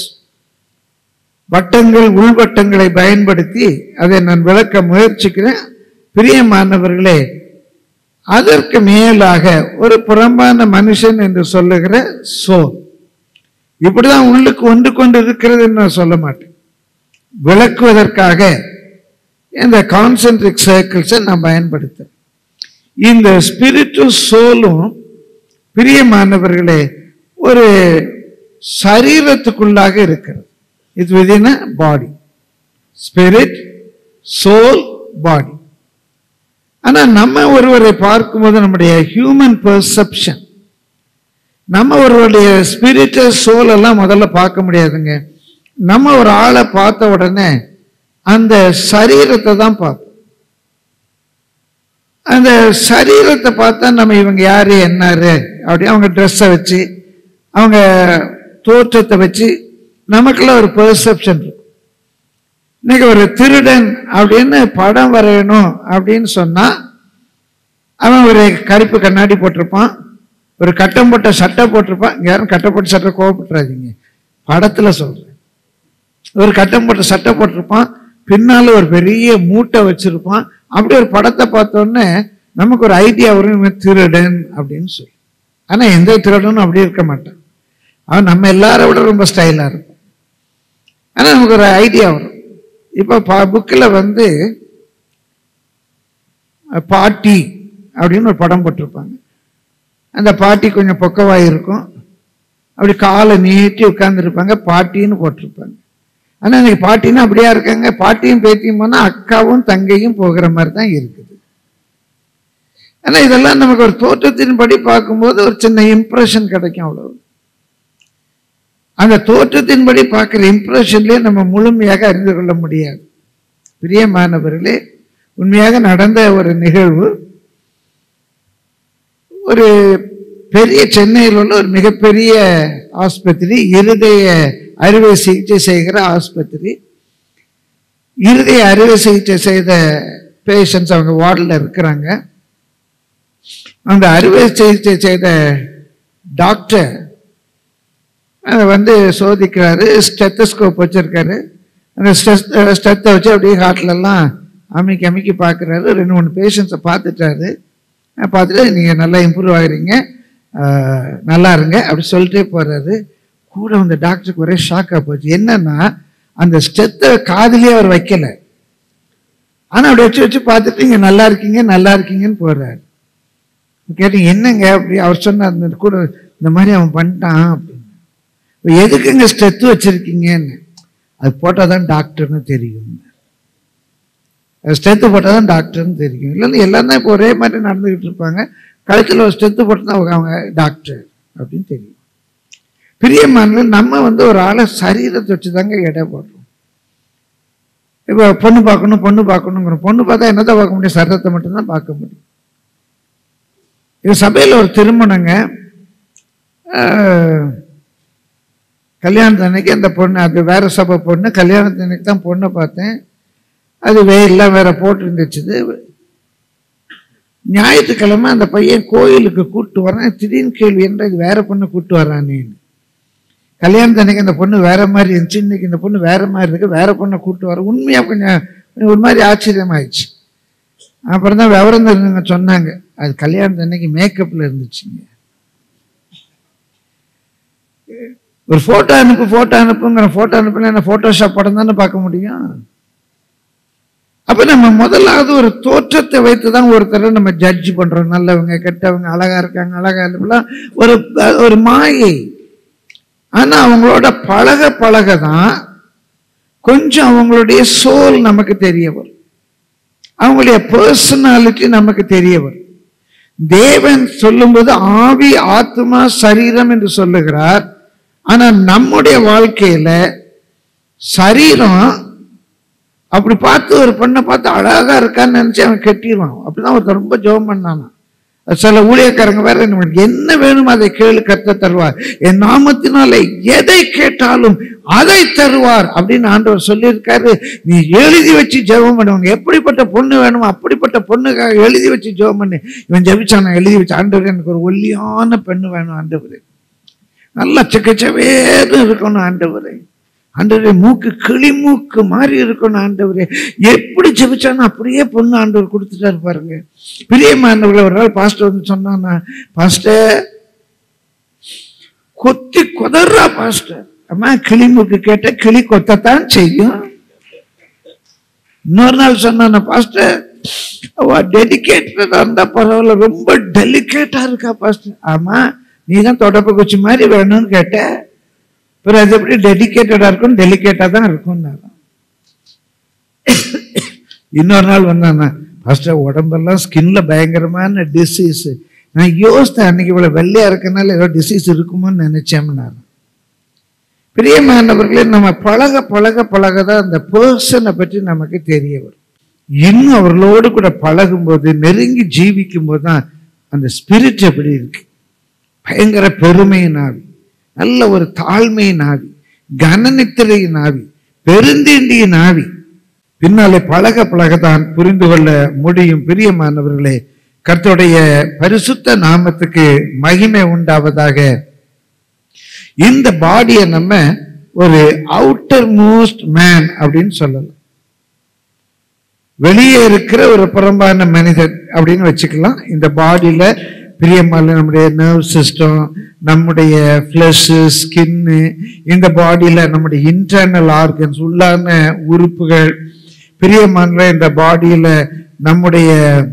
வட்டங்கள் உள்வட்டங்களை பயன்படுத்தி அதை நான் விளக்க முயற்சிக்கிறேன் பிரியமானவர்களே அதற்கு மேலாக ஒரு புறம்பான மனுஷன் என்று சொல்லுகிற சோல் இப்படிதான் உள்ளுக்கு ஒன்று கொண்டு இருக்கிறதுன்னு நான் சொல்ல மாட்டேன் விளக்குவதற்காக இந்த கான்சென்ட்ரிக் சர்க்கிள்ஸை நான் பயன்படுத்துறேன் இந்த ஸ்பிரிட்டும் சோலும் பிரியமானவர்களே ஒரு சரீரத்துக்குள்ளாக இருக்கிறது இது விதின பாடி ஸ்பிரிட் சோல் பாடி ஆனா நம்ம ஒருவரை பார்க்கும்போது நம்முடைய ஹியூமன் பெர்செப்ஷன் நம்ம ஒருவருடைய ஸ்பிரிட்டல் சோல் எல்லாம் முதல்ல பார்க்க முடியாதுங்க நம்ம ஒரு ஆளை பார்த்த உடனே அந்த சரீரத்தை தான் பார்ப்போம் அந்த சரீரத்தை பார்த்தா நம்ம இவங்க யாரு என்னாரு அப்படி அவங்க ட்ரெஸ்ஸை வச்சு அவங்க தோற்றத்தை வச்சு நமக்குள்ள ஒரு பெர்செப்ஷன் இருக்கும் இன்னைக்கு ஒரு திருடன் அப்படின்னு படம் வரையணும் அப்படின்னு சொன்னா அவன் ஒரு கருப்பு கண்ணாடி போட்டிருப்பான் ஒரு கட்டம் போட்ட சட்டை போட்டிருப்பான் இங்க யாரும் கட்டம் போட்ட சட்டை கோவப்பட்டுறாதீங்க படத்துல சொல்றேன் ஒரு கட்டம் போட்ட சட்டை போட்டிருப்பான் பின்னால ஒரு பெரிய மூட்டை வச்சிருப்பான் அப்படி ஒரு படத்தை பார்த்தோன்னே நமக்கு ஒரு ஐடியா வரும் இவன் திருடன் அப்படின்னு சொல்லி ஆனா எந்த திருடனும் அப்படி இருக்க மாட்டான் அவன் நம்ம எல்லாரை விட ரொம்ப ஸ்டைலா இருக்கும் ஆனா நமக்கு ஒரு ஐடியா வரும் இப்போ புக்கில் வந்து பாட்டி அப்படின்னு ஒரு படம் போட்டிருப்பாங்க அந்த பாட்டி கொஞ்சம் பொக்கவாய் இருக்கும் அப்படி காலை நீட்டி உட்கார்ந்துருப்பாங்க பாட்டின்னு போட்டிருப்பாங்க ஆனால் இன்னைக்கு பாட்டின்னா அப்படியா இருக்காங்க பாட்டியும் பேத்தியும் போனால் அக்காவும் தங்கையும் போகிற மாதிரி தான் இருக்குது ஆனால் இதெல்லாம் நமக்கு ஒரு தோற்றத்தின்படி பார்க்கும்போது ஒரு சின்ன இம்ப்ரெஷன் கிடைக்கும் அவ்வளவு அந்த தோற்றத்தின்படி பார்க்குற இம்ப்ரெஷன்லேயே நம்ம முழுமையாக அறிந்து கொள்ள முடியாது பிரியமானவர்களே உண்மையாக நடந்த ஒரு நிகழ்வு ஒரு பெரிய சென்னையில் உள்ள ஒரு மிகப்பெரிய ஆஸ்பத்திரி இருதய அறுவை சிகிச்சை செய்கிற ஆஸ்பத்திரி இருதய அறுவை சிகிச்சை செய்த பேஷண்ட்ஸ் அவங்க வார்டில் இருக்கிறாங்க அந்த அறுவை சிகிச்சை செய்த டாக்டர் அதை வந்து சோதிக்கிறாரு ஸ்டெத்தஸ்கோப் வச்சிருக்காரு அந்த ஸ்டெத்தை வச்சு அப்படியே ஹார்ட்லலாம் அமைக்கி அமைக்கி பார்க்குறாரு ரெண்டு மூணு பேஷண்ட்ஸை பார்த்துட்டாரு பார்த்துட்டு நீங்கள் நல்லா இம்ப்ரூவ் ஆகுறீங்க ஆஹ், நல்லா இருங்க அப்படி சொல்லிட்டே போறாரு கூட அந்த டாக்டருக்கு ஒரே ஷாக்காக போச்சு என்னன்னா அந்த ஸ்டெத்தை காதுலயே அவர் வைக்கல ஆனால் அப்படி வச்சு வச்சு பார்த்துட்டு இங்கே நல்லா இருக்கீங்க நல்லா இருக்கீங்கன்னு போறாரு கேட்டீங்க என்னங்க அப்படி அவர் சொன்னார் இந்த கூட இந்த மாதிரி அவன் பண்ணிட்டான் அப்படின்னு இப்ப எதுக்குங்க ஸ்டெத்து வச்சிருக்கீங்கன்னு அது போட்டால் தான் டாக்டர்னு தெரியும் ஸ்டெத்து போட்டால் தான் டாக்டர்னு தெரியும் இல்லைன்னா எல்லாம் தான் இப்போ ஒரே மாதிரி நடந்துக்கிட்டு இருப்பாங்க கழுத்தில் ஒரு ஸ்டெத்து போட்டு தான் அவங்க அவங்க டாக்டர் அப்படின்னு தெரியும் பிரியமான நம்ம வந்து ஒரு ஆளை சரீரத்தை வச்சு தாங்க எடை போடுறோம் இப்போ பொண்ணு பார்க்கணும் பொண்ணு பார்க்கணுங்கிற பொண்ணு பார்த்தா என்னதான் பார்க்க முடியும் சரீரத்தை மட்டும்தான் பார்க்க முடியும் இது சபையில் ஒரு திருமணங்க ஆஹ், கல்யாணத்து அன்னைக்கு அந்த பொண்ணு அது வேற சபை பொண்ணு கல்யாணத்து அன்னைக்கு தான் பொண்ணை பார்த்தேன் அது வெயில்லாம் வேற போட்டுருந்துச்சு ஞாயிற்றுக்கிழமை அந்த பையன் கோயிலுக்கு கூட்டு வரான் திடீர்னு கேள்வி என்ன இது வேற பொண்ணை கூட்டு வரானேன்னு கல்யாணத்து அன்னைக்கு அந்த பொண்ணு வேற மாதிரி இருந்துச்சு இன்னைக்கு இந்த பொண்ணு வேற மாதிரி இருக்கு வேற பொண்ணை கூட்டு வர உண்மையா கொஞ்சம் ஒரு மாதிரி ஆச்சரியமாயிடுச்சு அப்புறம் தான் விவரம் தெரிஞ்சவங்க சொன்னாங்க அது கல்யாணத்து அன்னைக்கு மேக்கப்ல இருந்துச்சுங்க ஒரு போட்டோ அனுப்பு போட்டோ அனுப்புங்கிற போட்டோ அனுப்புனா என்ன போட்டோஷாப் படம் தானே பார்க்க முடியும் அப்ப நம்ம முதலாவது ஒரு தோற்றத்தை வைத்து தான் ஒருத்தரை நம்ம ஜட்ஜ் பண்றோம் நல்லவங்க கெட்டவங்க அழகா இருக்காங்க அழகா இல்லைலாம் ஒரு ஒரு மாயை ஆனா அவங்களோட பழக பழக தான் கொஞ்சம் அவங்களுடைய சோல் நமக்கு தெரிய வரும் அவங்களுடைய பர்சனாலிட்டி நமக்கு தெரிய வரும் தேவன் சொல்லும்போது ஆவி ஆத்மா சரீரம் என்று சொல்லுகிறார் ஆனா நம்முடைய வாழ்க்கையில சரீரம் அப்படி பார்த்து ஒரு பெண்ணை பார்த்து அழகா இருக்கான்னு நினைச்சு அவன் கட்டிடுவான் அப்படிதான் ஒருத்தர் ரொம்ப ஜெபம் பண்ணானா சில ஊழியக்காரங்க வேற என்ன என்ன வேணும் அதை கேளு கத்த தருவார் என் நாமத்தினாலே எதை கேட்டாலும் அதை தருவார் அப்படின்னு ஆண்டவர் சொல்லியிருக்காரு நீ எழுதி வச்சு ஜெபம் பண்ணுவாங்க எப்படிப்பட்ட பொண்ணு வேணுமோ அப்படிப்பட்ட பொண்ணுக்காக எழுதி வச்சு ஜெபம் பண்ணு இவன் ஜெபிச்சான் நான் எழுதி வச்சு ஆண்டவர் எனக்கு ஒரு ஒல்லியான பெண்ணு வேணும் ஆண்டவரே நல்லா சிக்கச்சவேன்னு இருக்கணும் ஆண்டவரே ஆண்டவரே மூக்கு கிளி மூக்கு மாதிரி இருக்கணும் ஆண்டவரே எப்படி ஜெபிச்சானோ அப்படியே பொண்ணு ஆண்டவர் கொடுத்துட்டாரு பாருங்க பிரியமானவர்கள் ஒரு நாள் பாஸ்டர் வந்து சொன்னான்னா பாஸ்டர் கொத்தி கொதறா பாஸ்டர் அம்மா கிளி மூக்கு கேட்ட கிளி கொத்தத்தான் செய்யும் இன்னொரு நாள் சொன்னான பாஸ்டர் அவ டெடிக்கேட்டடா இருந்தா பரவாயில்ல ரொம்ப டெலிகேட்டா இருக்கா பாஸ்டர் ஆமா நீ தான் தொடப்ப குச்சி மாதிரி வேணும்னு கேட்ட பிறகு அது எப்படி டெடிக்கேட்டடா இருக்கும் டெலிகேட்டா தான் இருக்கும் இன்னொரு நாள் வந்தானா பாஸ்டர் உடம்பெல்லாம் ஸ்கின்ல பயங்கரமான டிசீஸ் நான் யோசித்தேன் அன்னைக்கு இவ்வளவு வெள்ளையா இருக்கனால ஏதோ டிசீஸ் இருக்குமோன்னு நினைச்சேன் பிரியமானவர்களே நம்ம பழக பழக பழக தான் அந்த பர்சனை பற்றி நமக்கு தெரிய வரும் இன்னும் அவர்களோடு கூட பழகும்போது நெருங்கி ஜீவிக்கும் போது தான் அந்த ஸ்பிரிட் எப்படி இருக்கு பயங்கர பெருமையின் ஆவி நல்ல ஒரு தாழ்மையின் ஆவி கனநித்திரையின் ஆவி பெருந்தீண்டியின் ஆவி பின்னாலே பழக பழகத்தான் புரிந்து கொள்ள முடியும் பிரியமானவர்களே கர்த்தருடைய பரிசுத்த நாமத்துக்கு மகிமை உண்டாவதாக இந்த பாடியை நம்ம ஒரு அவுட்டர் மோஸ்ட் மேன் அப்படின்னு சொல்லலாம் வெளியே இருக்கிற ஒரு புறம்பான மனிதன் அப்படின்னு வச்சுக்கலாம் இந்த பாடியில பிரியமான நம்முடைய நர்வ் சிஸ்டம் நம்முடைய ஃப்ளஷு ஸ்கின்னு இந்த பாடியில நம்முடைய இன்டர்னல் ஆர்கன்ஸ் உள்ளான உறுப்புகள் பிரியமான இந்த பாடியில நம்முடைய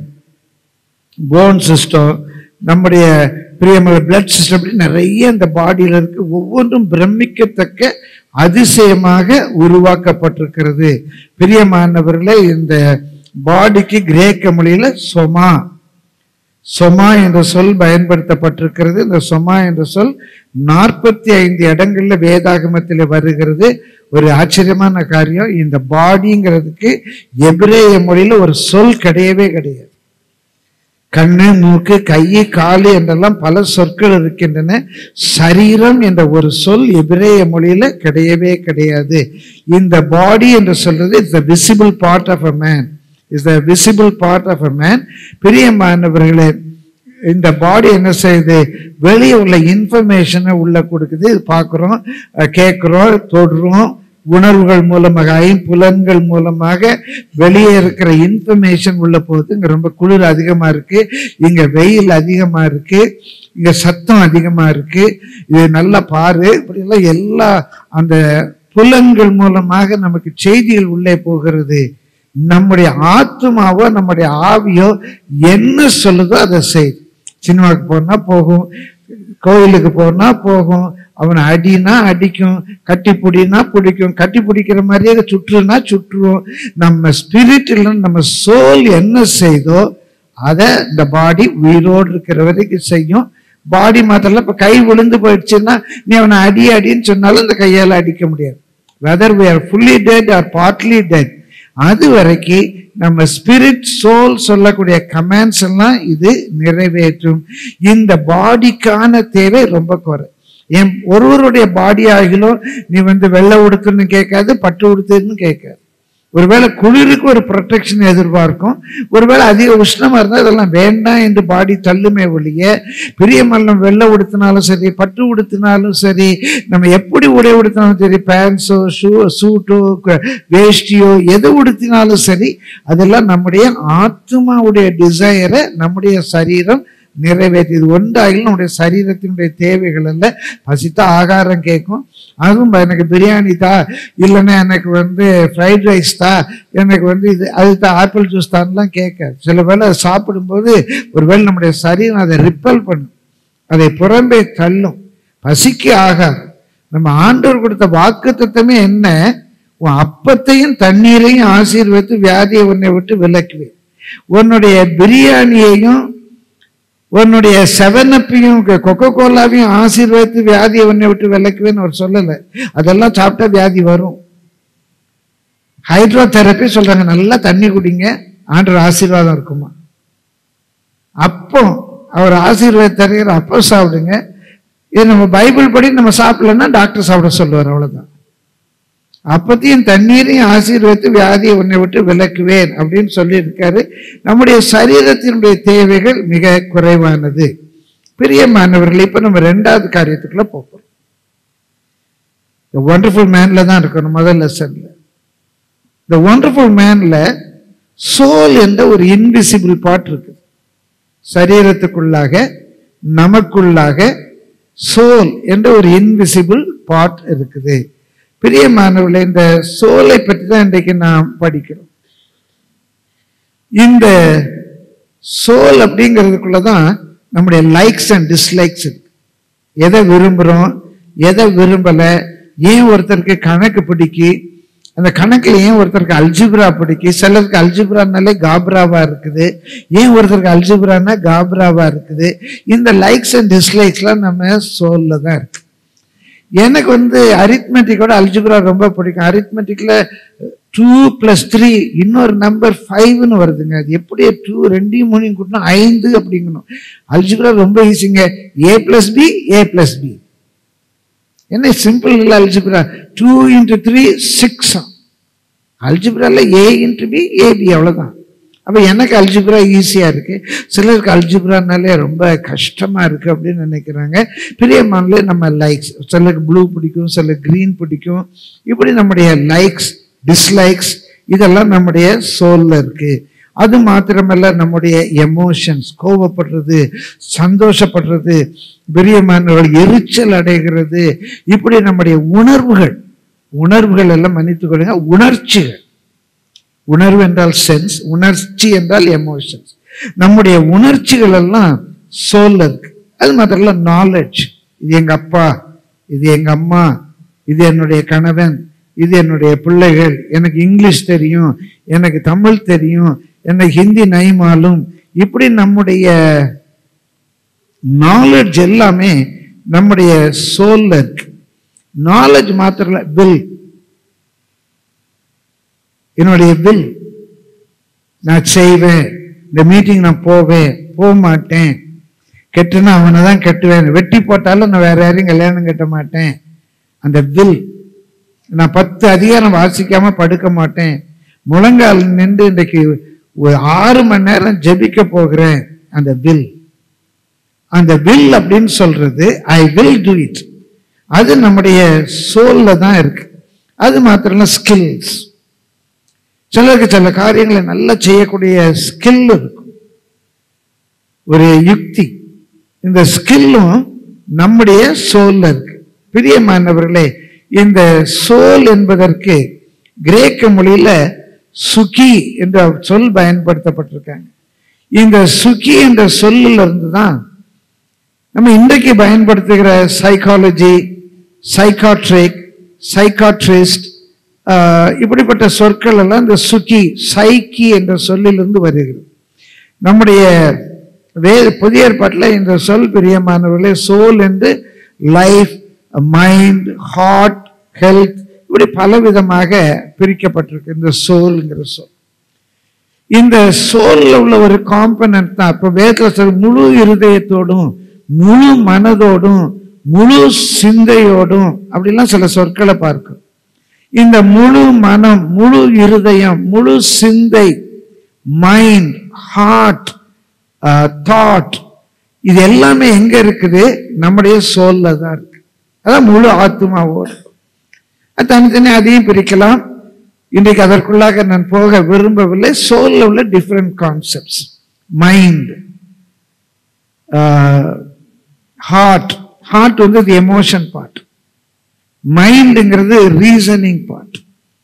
போன் சிஸ்டம் நம்முடைய பிரியமான பிளட் சிஸ்டம் அப்படி நிறைய இந்த பாடியில இருக்கு ஒவ்வொன்றும் பிரமிக்கத்தக்க அதிசயமாக உருவாக்கப்பட்டிருக்கிறது பிரியமானவர்களே இந்த பாடிக்கு கிரேக்க மொழியில சொமா சொமா என்ற சொல் பயன்படுத்தப்பட்டிருக்கிறது இந்த சொமா என்ற சொல் நாற்பத்தி ஐந்து இடங்கள்ல வேதாகமத்தில் வருகிறது ஒரு ஆச்சரியமான காரியம் இந்த பாடிங்கிறதுக்கு எபிரேய மொழியில ஒரு சொல் கிடையவே கிடையாது கண்ணு மூக்கு கை காலு என்றெல்லாம் பல சொற்கள் இருக்கின்றன சரீரம் என்ற ஒரு சொல் எபிரேய மொழியில கிடையவே கிடையாது இந்த பாடி என்று சொல்றது is the visible part of a man is the visible part of a man பிரியமானவர்களே இந்த பாடி என்ன செய்யுது வெளியே உள்ள இன்ஃபர்மேஷனை உள்ள கொடுக்குது இது பார்க்குறோம் கேட்குறோம் தொடுறோம் உணர்வுகள் மூலமாக ஐம்புலன்கள் மூலமாக வெளியே இருக்கிற இன்ஃபர்மேஷன் உள்ள போகுது இங்க ரொம்ப குளிர் அதிகமா இருக்கு இங்க வெயில் அதிகமா இருக்கு இங்க சத்தம் அதிகமா இருக்கு இது நல்லா பாரு இப்படிலாம் எல்லா அந்த புலன்கள் மூலமாக நமக்கு செய்திகள் உள்ளே போகிறது நம்முடைய ஆத்மாவோ நம்முடைய ஆவியோ என்ன சொல்லுதோ அதை செய்யுது சினிமாவுக்கு போனா போகும் கோயிலுக்கு போனா போகும் அவனை அடினா அடிக்கும் கட்டி பிடினா பிடிக்கும் கட்டி பிடிக்கிற மாதிரியே சுற்றுனா சுற்றுவோம் நம்ம ஸ்பிரிட்ல நம்ம சோல் என்ன செய்தோ அதை இந்த பாடி உயிரோடு இருக்கிற வரைக்கும் செய்யும் பாடி மாத்திரம் இப்ப கை விழுந்து போயிடுச்சுன்னா நீ அவனை அடி அடின்னு சொன்னாலும் இந்த கையால அடிக்க முடியாது whether we are fully dead or partly dead அது வரைக்கும் நம்ம ஸ்பிரிட் சோல் சொல்லக்கூடிய கமெண்ட்ஸ் எல்லாம் இது நிறைவேற்றும் இந்த பாடிக்கான தேவை ரொம்ப குறை என் ஒருவருடைய பாடி ஆகிலும் நீ வந்து வெள்ளை உடுத்துன்னு கேட்காது பட்டு உடுத்துன்னு கேட்காது ஒருவேளை குளிருக்கு ஒரு ப்ரொடெக்ஷன் எதிர்பார்க்கும் ஒருவேளை அதிக உஷ்ணமா இருந்தால் அதெல்லாம் வேண்டாம் என்று பாடி தள்ளுமே ஒழிய பெரிய மல்லம் வெள்ளை உடுத்தினாலும் சரி பட்டு உடுத்தினாலும் சரி நம்ம எப்படி உடை உடுத்தினாலும் சரி பேண்ட்ஸோ ஷூ சூட்டோ வேஷ்டியோ எது உடுத்தினாலும் சரி அதெல்லாம் நம்முடைய ஆத்மாவுடைய டிசையரை நம்முடைய சரீரம் நிறைவேற்றி இது ஒன்றாகிலும் நம்முடைய சரீரத்தினுடைய தேவைகள் அல்ல பசித்தா ஆகாரம் கேட்கும் அதுவும் எனக்கு பிரியாணி தா இல்லைன்னா எனக்கு வந்து ஃப்ரைட் ரைஸ் தா எனக்கு வந்து இது அது தான் ஆப்பிள் ஜூஸ் தான்லாம் கேட்காது சில வேளை அதை சாப்பிடும்போது ஒருவேளை நம்முடைய சரீரம் அதை ரிப்பல் பண்ணும் அதை புறம்பே தள்ளும் பசிக்கு ஆகாரம் நம்ம ஆண்டவர் கொடுத்த வாக்கு தத்துவமே என்ன உன் அப்பத்தையும் தண்ணீரையும் ஆசீர்வதித்து வியாதியை உன்னை விட்டு விலக்குவேன் உன்னுடைய பிரியாணியையும் உன்னுடைய செவனப்பையும் கொக்கோ கோலாவையும் ஆசீர்வதித்து வியாதியை உன்னை விட்டு விலக்குவேன்னு அவர் சொல்லலை அதெல்லாம் சாப்பிட்டா வியாதி வரும் ஹைட்ரோ தெரப்பி சொல்றாங்க நல்லா தண்ணி குடிங்க ஆண்டவர் ஆசீர்வாதம் இருக்குமா அப்போ அவர் ஆசீர்வாதம் தருகிற அப்போ சாப்பிடுங்க இது நம்ம பைபிள் படி நம்ம சாப்பிடலன்னா டாக்டர் சாப்பிட சொல்லுவார் அவ்வளவுதான் அப்பத்தையும் தண்ணீரையும் ஆசீர்வதித்து வியாதியை உன்னை விட்டு விலக்குவேன் அப்படின்னு சொல்லியிருக்காரு நம்முடைய சரீரத்தினுடைய தேவைகள் மிக குறைவானது பிரியமானவர்கள் இப்ப நம்ம ரெண்டாவது காரியத்துக்குள்ள போகிறோம் ஒண்டர்ஃபுல் மேன்ல தான் இருக்கணும் முதல் லெசன்ல இந்த ஒண்டர்ஃபுல் மேன்ல சோல் என்ற ஒரு இன்விசிபிள் பார்ட் இருக்கு சரீரத்துக்குள்ளாக நமக்குள்ளாக சோல் என்ற ஒரு இன்விசிபிள் பார்ட் இருக்குது பிரியமானவர்களே இந்த சோலை பற்றி தான் இன்றைக்கு நாம் படிக்கிறோம் இந்த சோல் அப்படிங்கிறதுக்குள்ள தான் நம்முடைய லைக்ஸ் அண்ட் டிஸ்லைக்ஸ் இருக்கு எதை விரும்புகிறோம் எதை விரும்பலை ஏன் ஒருத்தருக்கு கணக்கு பிடிக்கி அந்த கணக்கில் ஏன் ஒருத்தருக்கு அல்ஜிப்ரா பிடிக்கி சிலருக்கு அல்ஜிப்ரானாலே காப்ராவா இருக்குது ஏன் ஒருத்தருக்கு அல்ஜிப்ரானா காப்ராவா இருக்குது இந்த லைக்ஸ் அண்ட் டிஸ்லைக்ஸ்லாம் நம்ம சோல்ல தான் இருக்கு எனக்கு வந்து அரித்மெட்டிக்கோட அல்ஜிப்ரா ரொம்ப பிடிக்கும் அரித்மெட்டிக்ல டூ பிளஸ் த்ரீ இன்னொரு நம்பர் ஃபைவ்னு வருதுங்க அது எப்படி டூ ரெண்டையும் மூணையும் கூட்டினா ஐந்து அப்படிங்கணும் அல்ஜிப்ரா ரொம்ப ஈஸிங்க A plus B A plus B என்ன சிம்பிள் இல்லை algebra two into three six அல்ஜிப்ரால ஏ இன்ட்டு பி ஏபி அவ்வளோதான் அப்போ எனக்கு அல்ஜிப்ரா ஈஸியாக இருக்கு சிலருக்கு அல்ஜிப்ரானாலே ரொம்ப கஷ்டமாக இருக்கு அப்படின்னு நினைக்கிறாங்க பிரியமானலே நம்ம லைக்ஸ் சிலருக்கு ப்ளூ பிடிக்கும் சில க்ரீன் பிடிக்கும் இப்படி நம்முடைய லைக்ஸ் டிஸ்லைக்ஸ் இதெல்லாம் நம்முடைய சோல்ல இருக்கு அது மாத்திரமல்ல நம்முடைய எமோஷன்ஸ் கோவப்படுறது சந்தோஷப்படுறது பிரியமானவர்கள் எரிச்சல் அடைகிறது இப்படி நம்முடைய உணர்வுகள் உணர்வுகள் எல்லாம் மன்னித்துக் கொள்ளுங்க உணர்ச்சிகள் உணர்வு என்றால் சென்ஸ் உணர்ச்சி என்றால் எமோஷன்ஸ் நம்முடைய உணர்ச்சிகள் எல்லாம் சோல்ல இருக்கு அது மாத்திரம் இல்ல நாலேஜ் இது எங்க அப்பா இது எங்க அம்மா இது என்னுடைய கணவன் இது என்னுடைய பிள்ளைகள் எனக்கு இங்கிலீஷ் தெரியும் எனக்கு தமிழ் தெரியும் எனக்கு ஹிந்தி நைமாலும் இப்படி நம்முடைய நாலேஜ் எல்லாமே நம்முடைய சோல்ல இருக்கு நாலேஜ் மாத்திரம் வில் என்னுடைய வில் நான் செய்வேன் இந்த மீட்டிங் நான் போவேன் போக மாட்டேன் கெட்டுனா அவனை தான் கட்டுவேன் வெட்டி போட்டாலும் நான் வேற யாரையும் கல்யாணம் கட்ட மாட்டேன் அந்த வில் நான் பத்து அதிகாரம் வாசிக்காம படுக்க மாட்டேன் முழங்கால் நின்று இன்றைக்கு ஒரு ஆறு மணி நேரம் ஜெபிக்க போகிறேன் அந்த வில் அந்த வில் அப்படின்னு சொல்றது ஐ வில் டூ இட் அது நம்முடைய சோல்ல தான் இருக்கு அது மாத்திரம் ஸ்கில்ஸ் சிலருக்கு சில காரியங்களை நல்லா செய்யக்கூடிய ஸ்கில் இருக்கும் ஒரு யுக்தி இந்த ஸ்கில்லும் நம்முடைய சோல்ல இருக்கு பிரியமானவர்களே இந்த சோல் என்பதற்கு கிரேக்க மொழியில சுகி என்ற சொல் பயன்படுத்தப்பட்டிருக்காங்க இந்த சுகி என்ற சொல்லில் இருந்து தான் நம்ம இன்றைக்கு பயன்படுத்துகிற சைக்காலஜி சைக்காட்ரிக் சைக்காட்ரிஸ்ட் இப்படிப்பட்ட சொற்கள் எல்லாம் இந்த சுகி சைக்கி என்ற சொல்லிலிருந்து வருகிறது நம்முடைய வே புதிய ஏற்பாட்டில் இந்த சொல் பிரியமானவர்களே சோல் என்று லைஃப் மைண்ட் ஹார்ட் ஹெல்த் இப்படி பலவிதமாக பிரிக்கப்பட்டிருக்கு இந்த சோல்ங்கிற சொல் இந்த சோல்ல உள்ள ஒரு காம்பனன்ட் தான் இப்ப வேதத்துல சொல்ற முழு இருதயத்தோடும் முழு மனதோடும் முழு சிந்தையோடும் அப்படிலாம் சில சொற்களை பார்க்கும் இந்த முழு மனம் முழு இருதயம் முழு சிந்தை மைண்ட் ஹார்ட் தாட் இது எல்லாமே எங்க இருக்குது நம்முடைய சோல்ல தான் இருக்கு அதான் முழு ஆத்மாவோடு அது தனித்தனி அதையும் பிரிக்கலாம் இன்றைக்கு அதற்குள்ளாக நான் போக விரும்பவில்லை சோல்ல உள்ள different concepts mind heart heart வந்து தி எமோஷன் பார்ட் மைண்டுங்கிறது ரீசனிங் பார்ட்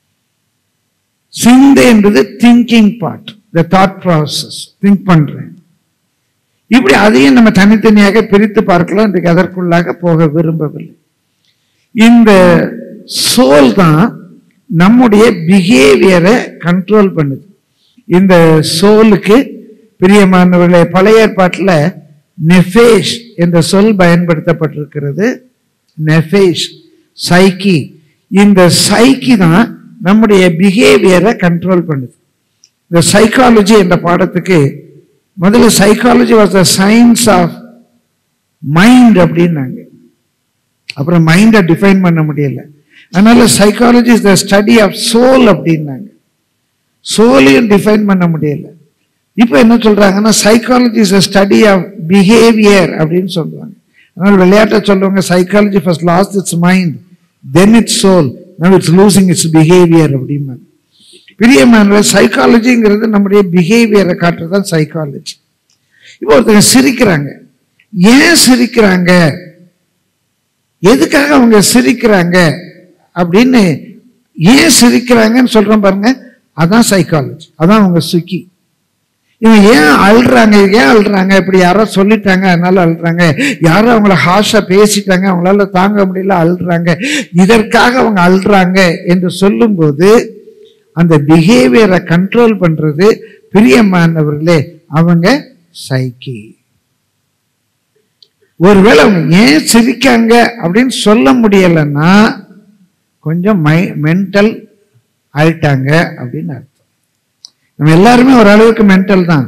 சிந்தை என்பது thinking part the thought process think பண்றேன் இப்படி அதையும் நம்ம தனித்தனியாக பிரித்து பார்க்கலாம் இன்றைக்கு அதற்குள்ளாக போக விரும்பவில்லை இந்த சோல் தான் நம்முடைய பிஹேவியரை கண்ட்ரோல் பண்ணுது இந்த சோலுக்கு பிரியமானவர்களே பழைய ஏற்பாட்டில் நெஃபேஷ் என்ற சொல் பயன்படுத்தப்பட்டிருக்கிறது நெஃபேஷ் சைக்கி இந்த சைக்கி தான் நம்முடைய பிஹேவியரை கண்ட்ரோல் பண்ணுது இந்த சைக்காலஜி என்ற பாடத்துக்கு முதல்ல psychology was the science of mind அப்படின்னாங்க அப்புறம் மைண்டை டிஃபைன் பண்ண முடியல அதனால psychology is the study of soul அப்படின்னாங்க சோலையும் டிஃபைன் பண்ண முடியல இப்போ என்ன சொல்றாங்கன்னா psychology is study of behaviour அப்படின்னு சொல்லுவாங்க அதனால விளையாட்டை சொல்லுவாங்க psychology first last it's mind then it's soul now it's losing it's behaviour அப்படிம்பாங்க பிரியமான சைக்காலஜிங்கிறது நம்முடைய பிஹேவியரை காட்டுறது தான் சைக்காலஜி இப்போ ஒருத்தங்க சிரிக்கிறாங்க ஏன் சிரிக்கிறாங்க எதுக்காக அவங்க சிரிக்கிறாங்க அப்படின்னு ஏன் சிரிக்கிறாங்கன்னு சொல்றோம் பாருங்க அதான் சைக்காலஜி அதான் அவங்க சுக்கி இவங்க ஏன் அழுறாங்க ஏன் அழுறாங்க இப்படி யாரோ சொல்லிட்டாங்க அதனால அழுறாங்க யாரோ அவங்கள ஹாஷா பேசிட்டாங்க அவங்களால தாங்க முடியல அழுறாங்க இதற்காக அவங்க அழுறாங்க என்று சொல்லும்போது அந்த பிஹேவியரை கண்ட்ரோல் பண்றது பிரியமானவர்களே அவங்க சைக்கி ஒருவேளை அவங்க ஏன் சிரிக்காங்க அப்படின்னு சொல்ல முடியலைன்னா கொஞ்சம் மை மென்டல் ஆயிட்டாங்க அப்படின்னு அர்த்தம் நம்ம எல்லாருமே ஓரளவுக்கு மென்டல் தான்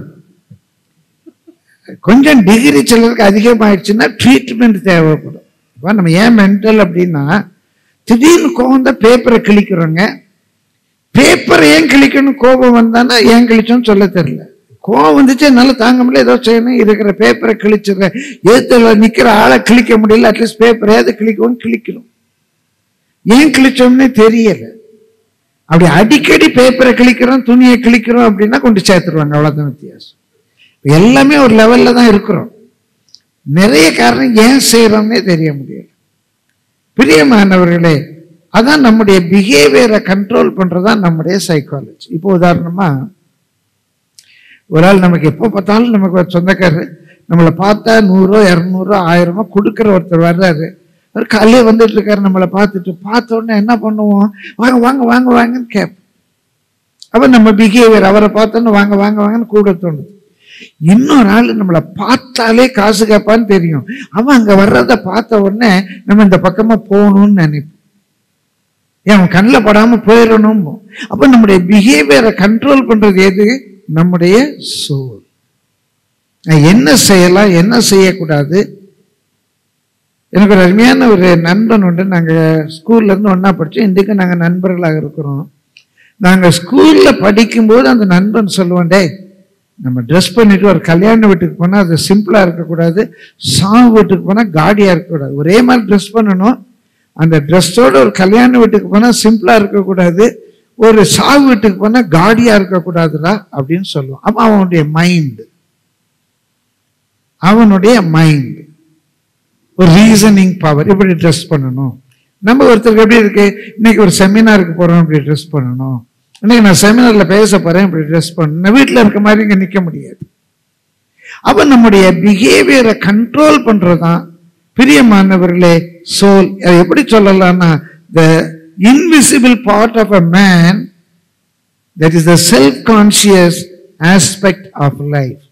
கொஞ்சம் டிகிரி சிலருக்கு அதிகமாயிடுச்சுன்னா ட்ரீட்மெண்ட் தேவைப்படும் இப்போ நம்ம ஏன் மென்டல் அப்படின்னா திடீர்னு கோவம் தான் பேப்பரை கிழிக்கிறோங்க பேப்பரை ஏன் கிழிக்கணும் கோபம் வந்தானா ஏன் கிழிச்சோன்னு சொல்ல தெரியல கோவம் வந்துச்சு என்னால தாங்க முடியல ஏதோ செய்யணும் இருக்கிற பேப்பரை கிழிச்சிடுறேன் ஏத்துல நிக்கிற ஆளை கிழிக்க முடியல அட்லீஸ்ட் பேப்பரையாவது கிழிக்கவும் கிழிக்கணும் ஏன் கிழிச்சோம்னே தெரியல அப்படி அடிக்கடி பேப்பரை கிழிக்கிறோம் துணியை கிழிக்கிறோம் அப்படின்னா கொண்டு சேர்த்துருவாங்க அவ்வளவுதான் வித்தியாசம் எல்லாமே ஒரு லெவல்ல தான் இருக்கிறோம் நிறைய காரணம் ஏன் செய்யறோம்னே தெரிய முடியல பிரியமானவர்களே அதான் நம்முடைய பிஹேவியரை கண்ட்ரோல் பண்றதா நம்முடைய சைக்காலஜி இப்போ உதாரணமா ஒரு ஆள் நமக்கு எப்போ பார்த்தாலும் நமக்கு ஒரு சொந்தக்காரர் நம்மளை பார்த்தா நூறோ இரநூறோ ஆயிரமோ கொடுக்குற ஒருத்தர் வர்றாரு அவர் காலையே வந்துட்டு இருக்காரு நம்மளை பார்த்துட்டு பார்த்த உடனே என்ன பண்ணுவோம் வாங்க வாங்க வாங்க வாங்கன்னு கேட்போம் அப்ப நம்ம பிஹேவியர் அவரை பார்த்தோன்னு வாங்க வாங்க வாங்கன்னு கூட தோணுது இன்னொரு ஆள் நம்மளை பார்த்தாலே காசு கேட்பான்னு தெரியும் அவன் அங்க வர்றத பார்த்த உடனே நம்ம இந்த பக்கமா போகணும்னு நினைப்போம் ஏன் அவன் கண்ணில் படாம போயிடணும் அப்ப நம்முடைய பிஹேவியரை கண்ட்ரோல் பண்றது எது நம்முடைய சோல் என்ன செய்யலாம் என்ன செய்யக்கூடாது எனக்கு ஒரு அருமையான ஒரு நண்பன் உண்டு நாங்கள் ஸ்கூல்ல இருந்து ஒன்றா படித்தோம் இன்றைக்கு நாங்கள் நண்பர்களாக இருக்கிறோம் நாங்கள் ஸ்கூலில் படிக்கும்போது அந்த நண்பன் சொல்லுவோம் டேய் நம்ம ட்ரெஸ் பண்ணிட்டு ஒரு கல்யாண வீட்டுக்கு போனால் அது சிம்பிளாக இருக்கக்கூடாது சாவு வீட்டுக்கு போனால் காடியாக இருக்கக்கூடாது ஒரே மாதிரி ட்ரெஸ் பண்ணணும் அந்த ட்ரெஸ்ஸோட ஒரு கல்யாண வீட்டுக்கு போனால் சிம்பிளாக இருக்கக்கூடாது ஒரு சாவு வீட்டுக்கு போனால் காடியாக இருக்கக்கூடாதுடா அப்படின்னு சொல்லுவான் அப்போ அவனுடைய மைண்டு அவனுடைய மைண்ட் ஒரு ரீசனிங் பவர் இப்படி ட்ரெஸ் பண்ணணும் நம்ம ஒருத்தருக்கு எப்படி இருக்கு இன்னைக்கு ஒரு செமினாருக்கு போறோம் இப்படி ட்ரெஸ் பண்ணணும் இன்னைக்கு நான் செமினார்ல பேச போறேன் இப்படி ட்ரெஸ் பண்ணணும் நான் வீட்டில் இருக்க மாதிரி இங்க நிக்க முடியாது அப்ப நம்முடைய பிஹேவியரை கண்ட்ரோல் பண்றதுதான் பிரியமானவர்களே சோல் அதை எப்படி சொல்லலாம்னா the invisible part of a man that is the self conscious aspect of life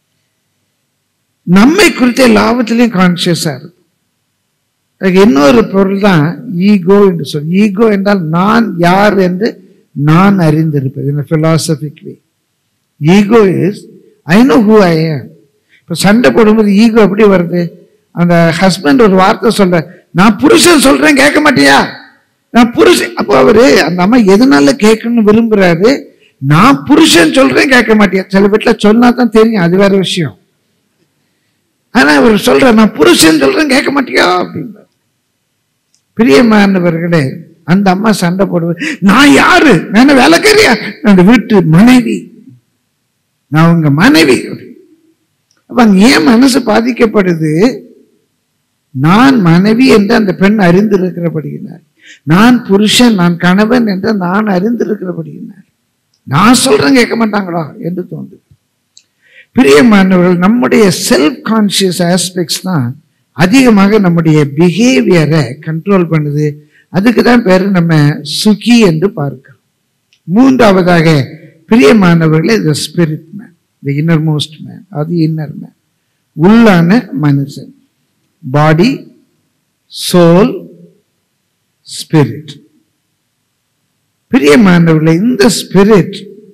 நம்மை குறித்த லாபத்திலையும் கான்சியஸா இருக்கு அதுக்கு இன்னொரு பொருள் தான் ஈகோ என்று சொல் ஈகோ என்றால் நான் யார் என்று நான் அறிந்திருப்பது இந்த philosophic way ego is I know who I am இப்போ சண்டை போடும்போது ஈகோ எப்படி வருது அந்த ஹஸ்பண்ட் ஒரு வார்த்தை சொல்ற நான் புருஷன் சொல்றேன் கேட்க மாட்டியா நான் புருஷன் அப்போ அவரு அந்த அம்மா எதனால கேட்கணும்னு விரும்புறாரு நான் புருஷன் சொல்றேன் கேட்க மாட்டியா சில வீட்டுல சொன்னா தான் தெரியும் அது வேற விஷயம் ஆனா அவர் சொல்ற நான் புருஷன் சொல்றேன் கேட்க மாட்டியா அப்படின்றார் பிரியமானவர்களே அந்த அம்மா சண்டை போடுவது நான் யாரு நான் வேலைக்காரியா நான் அந்த வீட்டு மனைவி நான் உங்க மனைவி அப்ப அங்க ஏன் மனசு பாதிக்கப்படுது நான் மனைவி என்று அந்த பெண் அறிந்திருக்கிறபடியினார் நான் புருஷன் நான் கணவன் என்று நான் அறிந்திருக்கிறபடியினார் நான் சொல்றேன் கேட்க மாட்டாங்களா என்று தோன்றுது பிரியமானவர்கள் நம்முடைய செல்ஃப் கான்சியஸ் ஆஸ்பெக்ட்ஸ் தான் அதிகமாக நம்முடைய பிஹேவியரை கண்ட்ரோல் பண்ணுது அதுக்கு தான் பேர் நம்ம சுகி என்று பார்க்கிறோம் மூன்றாவதாக பிரியமானவர்களே the spirit man the inner most man அது இன்னர் மேன் உள்ளான மனுஷன் பாடி சோல் ஸ்பிரிட் பிரியமானவர்களே இந்த ஸ்பிரிட்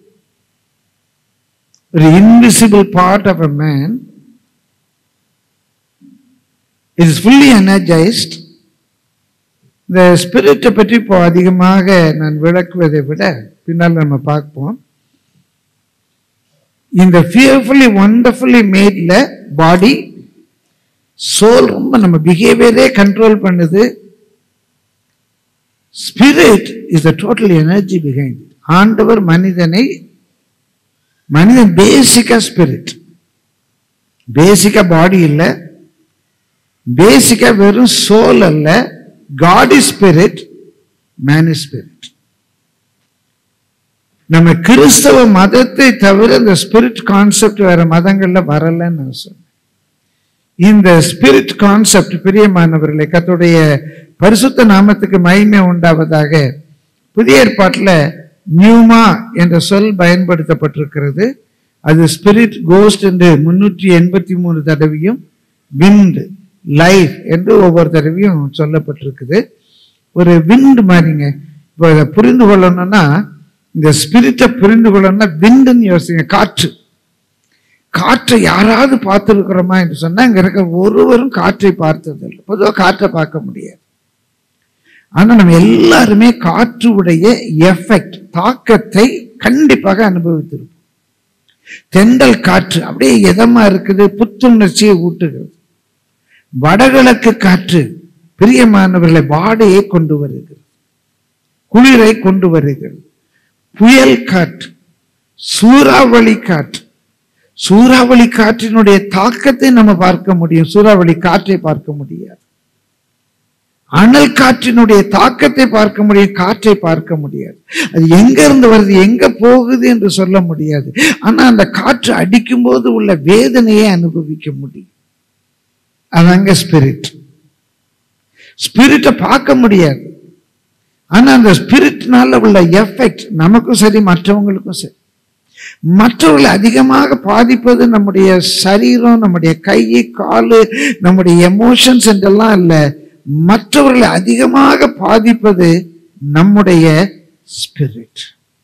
ஒரு invisible part of a man is fully energised இந்த ஸ்பிரிட்டை பற்றி இப்போ அதிகமாக நான் விளக்குவதை விட பின்னால் நம்ம பார்ப்போம் இந்த ஃபியர்ஃபுல்லி ஒண்டர்ஃபுல்லி மேட்ல பாடி சோல் ரொம்ப நம்ம பிஹேவியரே கண்ட்ரோல் பண்ணுது spirit is the total energy behind ஆண்டவர் மனிதனை மனிதன் பேசிக்கா ஸ்பிரிட் பேசிக்கா பாடி இல்லை பேசிக்கா வெறும் சோல் அல்ல God is spirit man is spirit நம்ம கிறிஸ்தவ மதத்தை தவிர இந்த ஸ்பிரிட் கான்செப்ட் வேற மதங்கள்ல வரலன்னு நான் சொன்னேன் இந்த ஸ்பிரிட் கான்செப்ட் பிரியமானவர்களை கத்துடைய பரிசுத்த நாமத்துக்கு மகிமை உண்டாவதாக புதிய ஏற்பாட்டில் நியூமா என்ற சொல் பயன்படுத்தப்பட்டிருக்கிறது அது ஸ்பிரிட் கோஸ்ட் என்று முன்னூற்றி எண்பத்தி மூணு தடவையும் விண்ட் லைஃப் என்று ஒவ்வொரு தடவையும் சொல்லப்பட்டிருக்குது ஒரு விண்ட் மாதிரிங்க இப்போ இதை புரிந்து கொள்ளணும்னா இந்த ஸ்பிரிட்டை புரிந்து கொள்ளணும்னா விண்டுன்னு யோசிங்க காற்று காற்றை யாராவது பார்த்துருக்கிறோமா என்று சொன்னா இங்க இருக்க ஒருவரும் காற்றை பார்த்ததில்லை பொதுவாக காற்றை பார்க்க முடியாது ஆனா நம்ம எல்லாருமே காற்றுடைய எஃபெக்ட் தாக்கத்தை கண்டிப்பாக அனுபவித்திருப்போம் தெண்டல் காற்று அப்படியே இதமா இருக்குது புத்துணர்ச்சியை ஊட்டுகிறது வடகிழக்கு காற்று பிரியமானவர்களை வாடையை கொண்டு வருகிறது குளிரை கொண்டு வருகிறது புயல் காற்று சூறாவளி காற்று சூறாவளி காற்றினுடைய தாக்கத்தை நம்ம பார்க்க முடியும் சூறாவளி காற்றை பார்க்க முடியாது அனல் காற்றினுடைய தாக்கத்தை பார்க்க முடியும் காற்றை பார்க்க முடியாது அது எங்க இருந்து வருது எங்க போகுது என்று சொல்ல முடியாது ஆனா அந்த காற்று அடிக்கும் போது உள்ள வேதனையை அனுபவிக்க முடியும் அதாங்க ஸ்பிரிட் ஸ்பிரிட்டை பார்க்க முடியாது ஆனா அந்த ஸ்பிரிட்னால உள்ள எஃபெக்ட் நமக்கும் சரி மற்றவங்களுக்கும் சரி மற்றவர்களை அதிகமாக பாதிப்பது நம்முடைய சரீரம் நம்முடைய கை காலு நம்முடைய எமோஷன்ஸ் என்றெல்லாம் இல்லை மற்றவர்களை அதிகமாக பாதிப்பது நம்முடைய ஸ்பிரிட்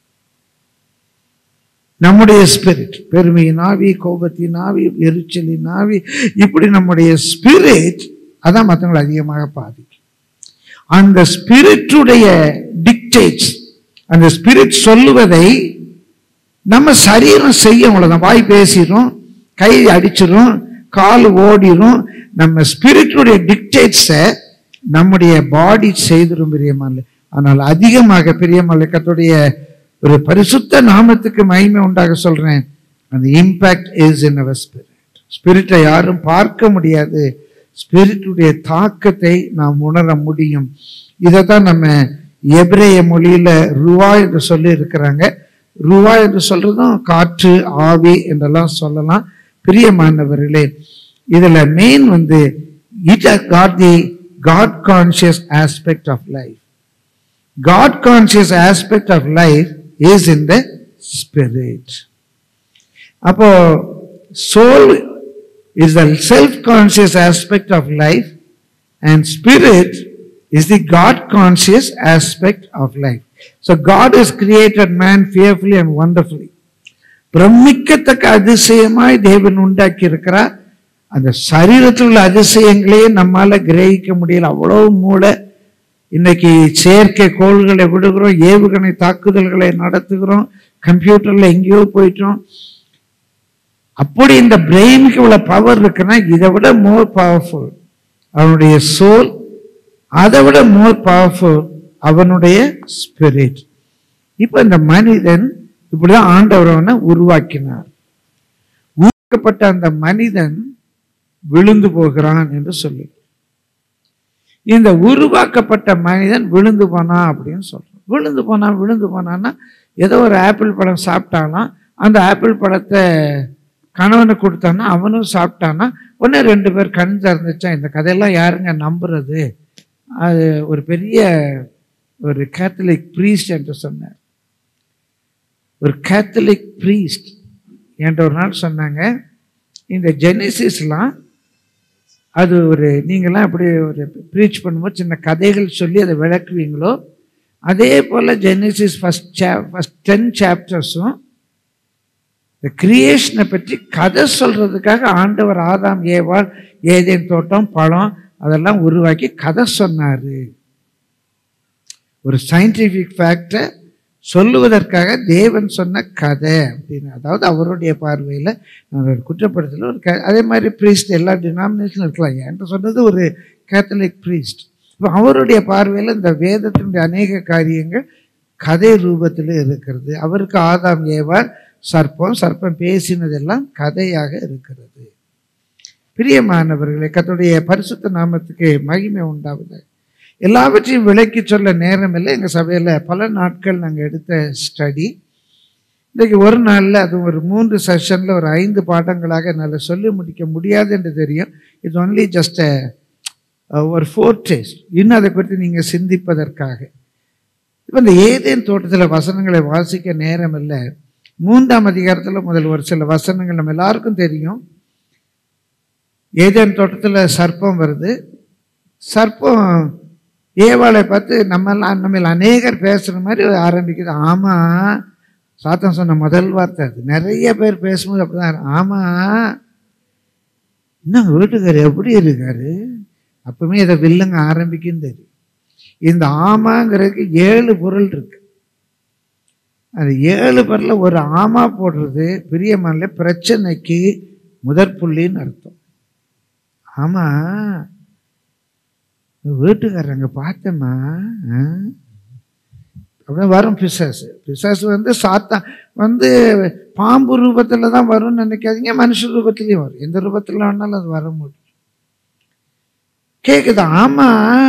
நம்முடைய ஸ்பிரிட் பெருமையின் ஆவி கோபத்தின் ஆவி எரிச்சலின் ஆவி இப்படி நம்முடைய ஸ்பிரிட் அதான் மற்றவங்களை அதிகமாக பாதிக்கும் அந்த ஸ்பிரிட்டுடைய டிக்டேட்ஸ் அந்த ஸ்பிரிட் சொல்லுவதை நம்ம சரீரம் செய்யும் அவ்வளவுதான் வாய் பேசிடும் கை அடிச்சிடும் கால் ஓடிடும் நம்ம ஸ்பிரிட்டுடைய டிக்டேட்ஸை நம்முடைய பாடி செய்திடும் பிரியமான ஆனால் அதிகமாக பிரியமல்ல கத்துடைய ஒரு பரிசுத்த நாமத்துக்கு மகிமை உண்டாக சொல்றேன் அந்த impact is in our spirit ஸ்பிரிட்டை யாரும் பார்க்க முடியாது ஸ்பிரிட்டுடைய தாக்கத்தை நாம் உணர முடியும் இதை தான் நம்ம எபிரேய மொழியில ருவா என்று சொல்லி இருக்கிறாங்க ருவா என்று சொல்றதும் காற்று ஆவி என்றெல்லாம் சொல்லலாம் பிரியமானவர்களே இதுல மெயின் வந்து it got the God conscious aspect of life God conscious aspect of life is in the spirit அப்போ soul is the self conscious aspect of life and spirit is the God conscious aspect of life. So God has created man fearfully and wonderfully. பிரமிக்கத்தக்க அதிசயமாய் தேவன் உண்டாக்கி இருக்கிறார் அந்த சரீரத்தில் உள்ள அதிசயங்களையே நம்மால கிரகிக்க முடியல அவ்வளவு மூளை இன்னைக்கு செயற்கை கோள்களை விடுகிறோம் ஏவுகணை தாக்குதல்களை நடத்துகிறோம் கம்ப்யூட்டர்ல எங்கேயோ போயிட்டோம் அப்படி இந்த பிரெயினுக்கு இவ்வளவு பவர் இருக்குன்னா இதை விட மோர் பவர்ஃபுல் அவனுடைய சோல் அதை விட மோர் பவர்ஃபுல் அவனுடைய ஸ்பிரிட் இப்ப இந்த மனிதன் இப்படிதான் ஆண்டவர் அவனை உருவாக்கினார் உருவாக்கப்பட்ட அந்த மனிதன் விழுந்து போகிறான் என்று சொல்லி இந்த உருவாக்கப்பட்ட மனிதன் விழுந்து போனான் அப்படின்னு சொல்றோம் விழுந்து போனான் விழுந்து போனான்னா ஏதோ ஒரு ஆப்பிள் பழம் சாப்பிட்டானா அந்த ஆப்பிள் பழத்தை கணவனுக்கு கொடுத்தானா அவனும் சாப்பிட்டானா உடனே ரெண்டு பேர் கண் திறந்துச்சா இந்த கதையெல்லாம் யாருங்க நம்புறது அது ஒரு பெரிய ஒரு கேத்தலிக் ப்ரீஸ்ட் என்று சொன்னார் ஒரு கேத்தலிக் ப்ரீஸ்ட் என்ற ஒரு நாள் சொன்னாங்க இந்த ஜெனிசிஸ்லாம் அது ஒரு நீங்களாம் அப்படி ஒரு ப்ரீச் பண்ணும்போது சின்ன கதைகள் சொல்லி அதை விளக்குவீங்களோ அதே போல் Genesis first say first ten சாப்டர்ஸும் இந்த கிரியேஷனை பற்றி கதை சொல்றதுக்காக ஆண்டவர் ஆதாம் ஏவாள் ஏதேன் தோட்டம் பழம் அதெல்லாம் உருவாக்கி கதை சொன்னாரு ஒரு சயின்டிஃபிக் ஃபேக்டை சொல்லுவதற்காக தேவன் சொன்ன கதை அப்படின்னு அதாவது அவருடைய பார்வையில் நான் ஒரு குற்றப்படுத்தல ஒரு க அதே மாதிரி ப்ரீஸ்ட் எல்லா டினாமினேஷனும் இருக்கலாம் என்று சொன்னது ஒரு கேத்தலிக் ப்ரீஸ்ட் இப்ப அவருடைய பார்வையில் இந்த வேதத்தினுடைய அநேக காரியங்கள் கதை ரூபத்தில் இருக்கிறது அவருக்கு ஆதாம் ஏவாள் சர்ப்பம் சர்ப்பம் பேசினதெல்லாம் கதையாக இருக்கிறது பிரியமானவர்களே கர்த்தருடைய பரிசுத்த நாமத்துக்கு மகிமை உண்டாவது எல்லாவற்றையும் விளக்கி சொல்ல நேரம் இல்லை எங்கள் சபையில் பல நாட்கள் நாங்கள் எடுத்த ஸ்டடி இன்றைக்கு ஒரு நாளில் அது ஒரு மூன்று செஷனில் ஒரு ஐந்து பாடங்களாக என்னால் சொல்லி முடிக்க முடியாது என்று தெரியும் இது ஒன்லி ஜஸ்ட் ஒரு ஃபோர் டேஸ்ட் இன்னும் அதை குறித்து நீங்கள் சிந்திப்பதற்காக இப்போ இந்த ஏதேன் தோட்டத்தில் வசனங்களை வாசிக்க நேரம் இல்லை மூன்றாம் அதிகாரத்தில் முதல் ஒரு சில வசனங்கள் நம்ம எல்லாருக்கும் தெரியும் ஏதேன் தோட்டத்தில் சர்ப்பம் வருது சர்ப்பம் ஏவாளை பார்த்து நம்மெல்லாம் நம்ம அநேகர் பேசுகிற மாதிரி ஆரம்பிக்குது ஆமாம் சாத்தன் சொன்ன முதல் வார்த்தை அது நிறைய பேர் பேசும்போது அப்படிதான் ஆமாம் இன்னும் வீட்டுக்கார் எப்படி இருக்காரு அப்பவுமே இதை வில்லுங்க ஆரம்பிக்கும் தெரியும் இந்த ஆமாங்கிறதுக்கு ஏழு பொருள் இருக்கு அந்த ஏழு பொருளில் ஒரு ஆமா போடுறது பிரியமான பிரச்சனைக்கு முதற் புள்ளின்னு அர்த்தம் ஆமா வீட்டுக்காரர் அங்கே பார்த்தேம்மா ஆ? அப்படியே வரும் பிசாசு பிசாசு வந்து சாத்தா வந்து பாம்பு ரூபத்தில் தான் வரும்னு நினைக்காதீங்க மனுஷ ரூபத்துலேயும் வரும் எந்த ரூபத்தில் வேணாலும் அது வர முடியும் கேக்குது ஆமா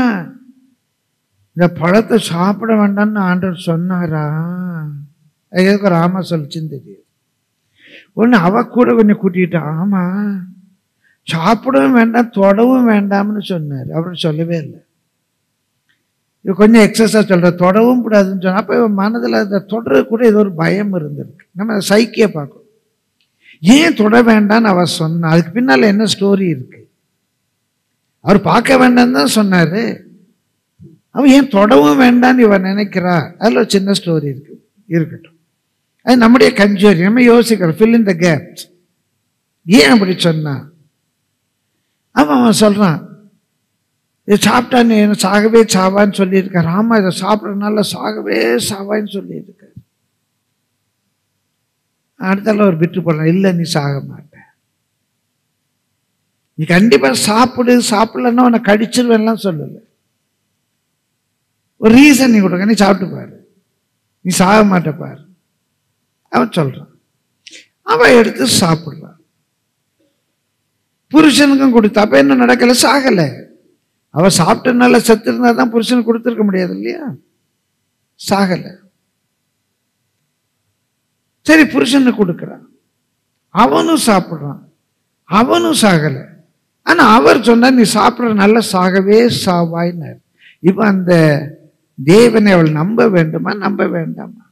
இந்த பழத்தை சாப்பிட வேண்டாம்னு ஆண்டவர் சொன்னாரா அது எதுக்கு ஒரு ஆமா சொல்லிச்சுன்னு தெரியுது ஒன்று அவ கூட கொஞ்சம் கூட்டிட்டு ஆமா சாப்பிடவும் வேண்டாம் தொடவும் வேண்டாம்னு சொன்னார் அவர் சொல்லவே இல்லை இது கொஞ்சம் எக்ஸஸாக சொல்கிற தொடவும் கூடாதுன்னு சொன்னா அப்போ இவன் மனதில் அதை தொடர கூட ஏதோ ஒரு பயம் இருந்திருக்கு நம்ம அதை சைக்கிய பார்க்கணும் ஏன் தொட வேண்டாம்னு அவர் சொன்னா அதுக்கு பின்னால் என்ன ஸ்டோரி இருக்கு அவர் பார்க்க வேண்டாம்னு தான் சொன்னாரு அவன் ஏன் தொடவும் வேண்டாம்னு இவன் நினைக்கிறா அதில் ஒரு சின்ன ஸ்டோரி இருக்கு இருக்கட்டும் அது நம்முடைய கஞ்சோரி நம்ம யோசிக்கிறோம் ஃபில் இன் த கேப்ஸ் ஏன் அப்படி சொன்னான் அவன் அவன் சொல்றான் இதை சாப்பிட்டா நீ என்ன சாகவே சாவான்னு சொல்லியிருக்கார் ஆமா இதை சாப்பிட்றதுனால சாகவே சாவான்னு சொல்லியிருக்கார் அடுத்தால ஒரு விட்டு போடுறான் இல்லை நீ சாக மாட்ட நீ கண்டிப்பா சாப்பிடு சாப்பிடலன்னா உன்னை கடிச்சிருவேன்லாம் சொல்லல ஒரு ரீசன் நீ கொடுக்க நீ சாப்பிட்டு பாரு நீ சாக மாட்ட பாரு அவன் சொல்றான் அவன் எடுத்து சாப்பிடுறான் புருஷனுக்கும் கொடுத்தா அப்ப என்ன நடக்கல சாகல அவ சாப்பிட்டனால செத்து இருந்தா தான் புருஷனுக்கு கொடுத்துருக்க முடியாது இல்லையா சாகல சரி புருஷனுக்கு கொடுக்குறான் அவனும் சாப்பிடுறான் அவனும் சாகல ஆனா அவர் சொன்னார் நீ சாப்பிடுற நல்ல சாகவே சாவாயினார் இப்ப அந்த தேவனை அவள் நம்ப வேண்டுமா நம்ப வேண்டாமா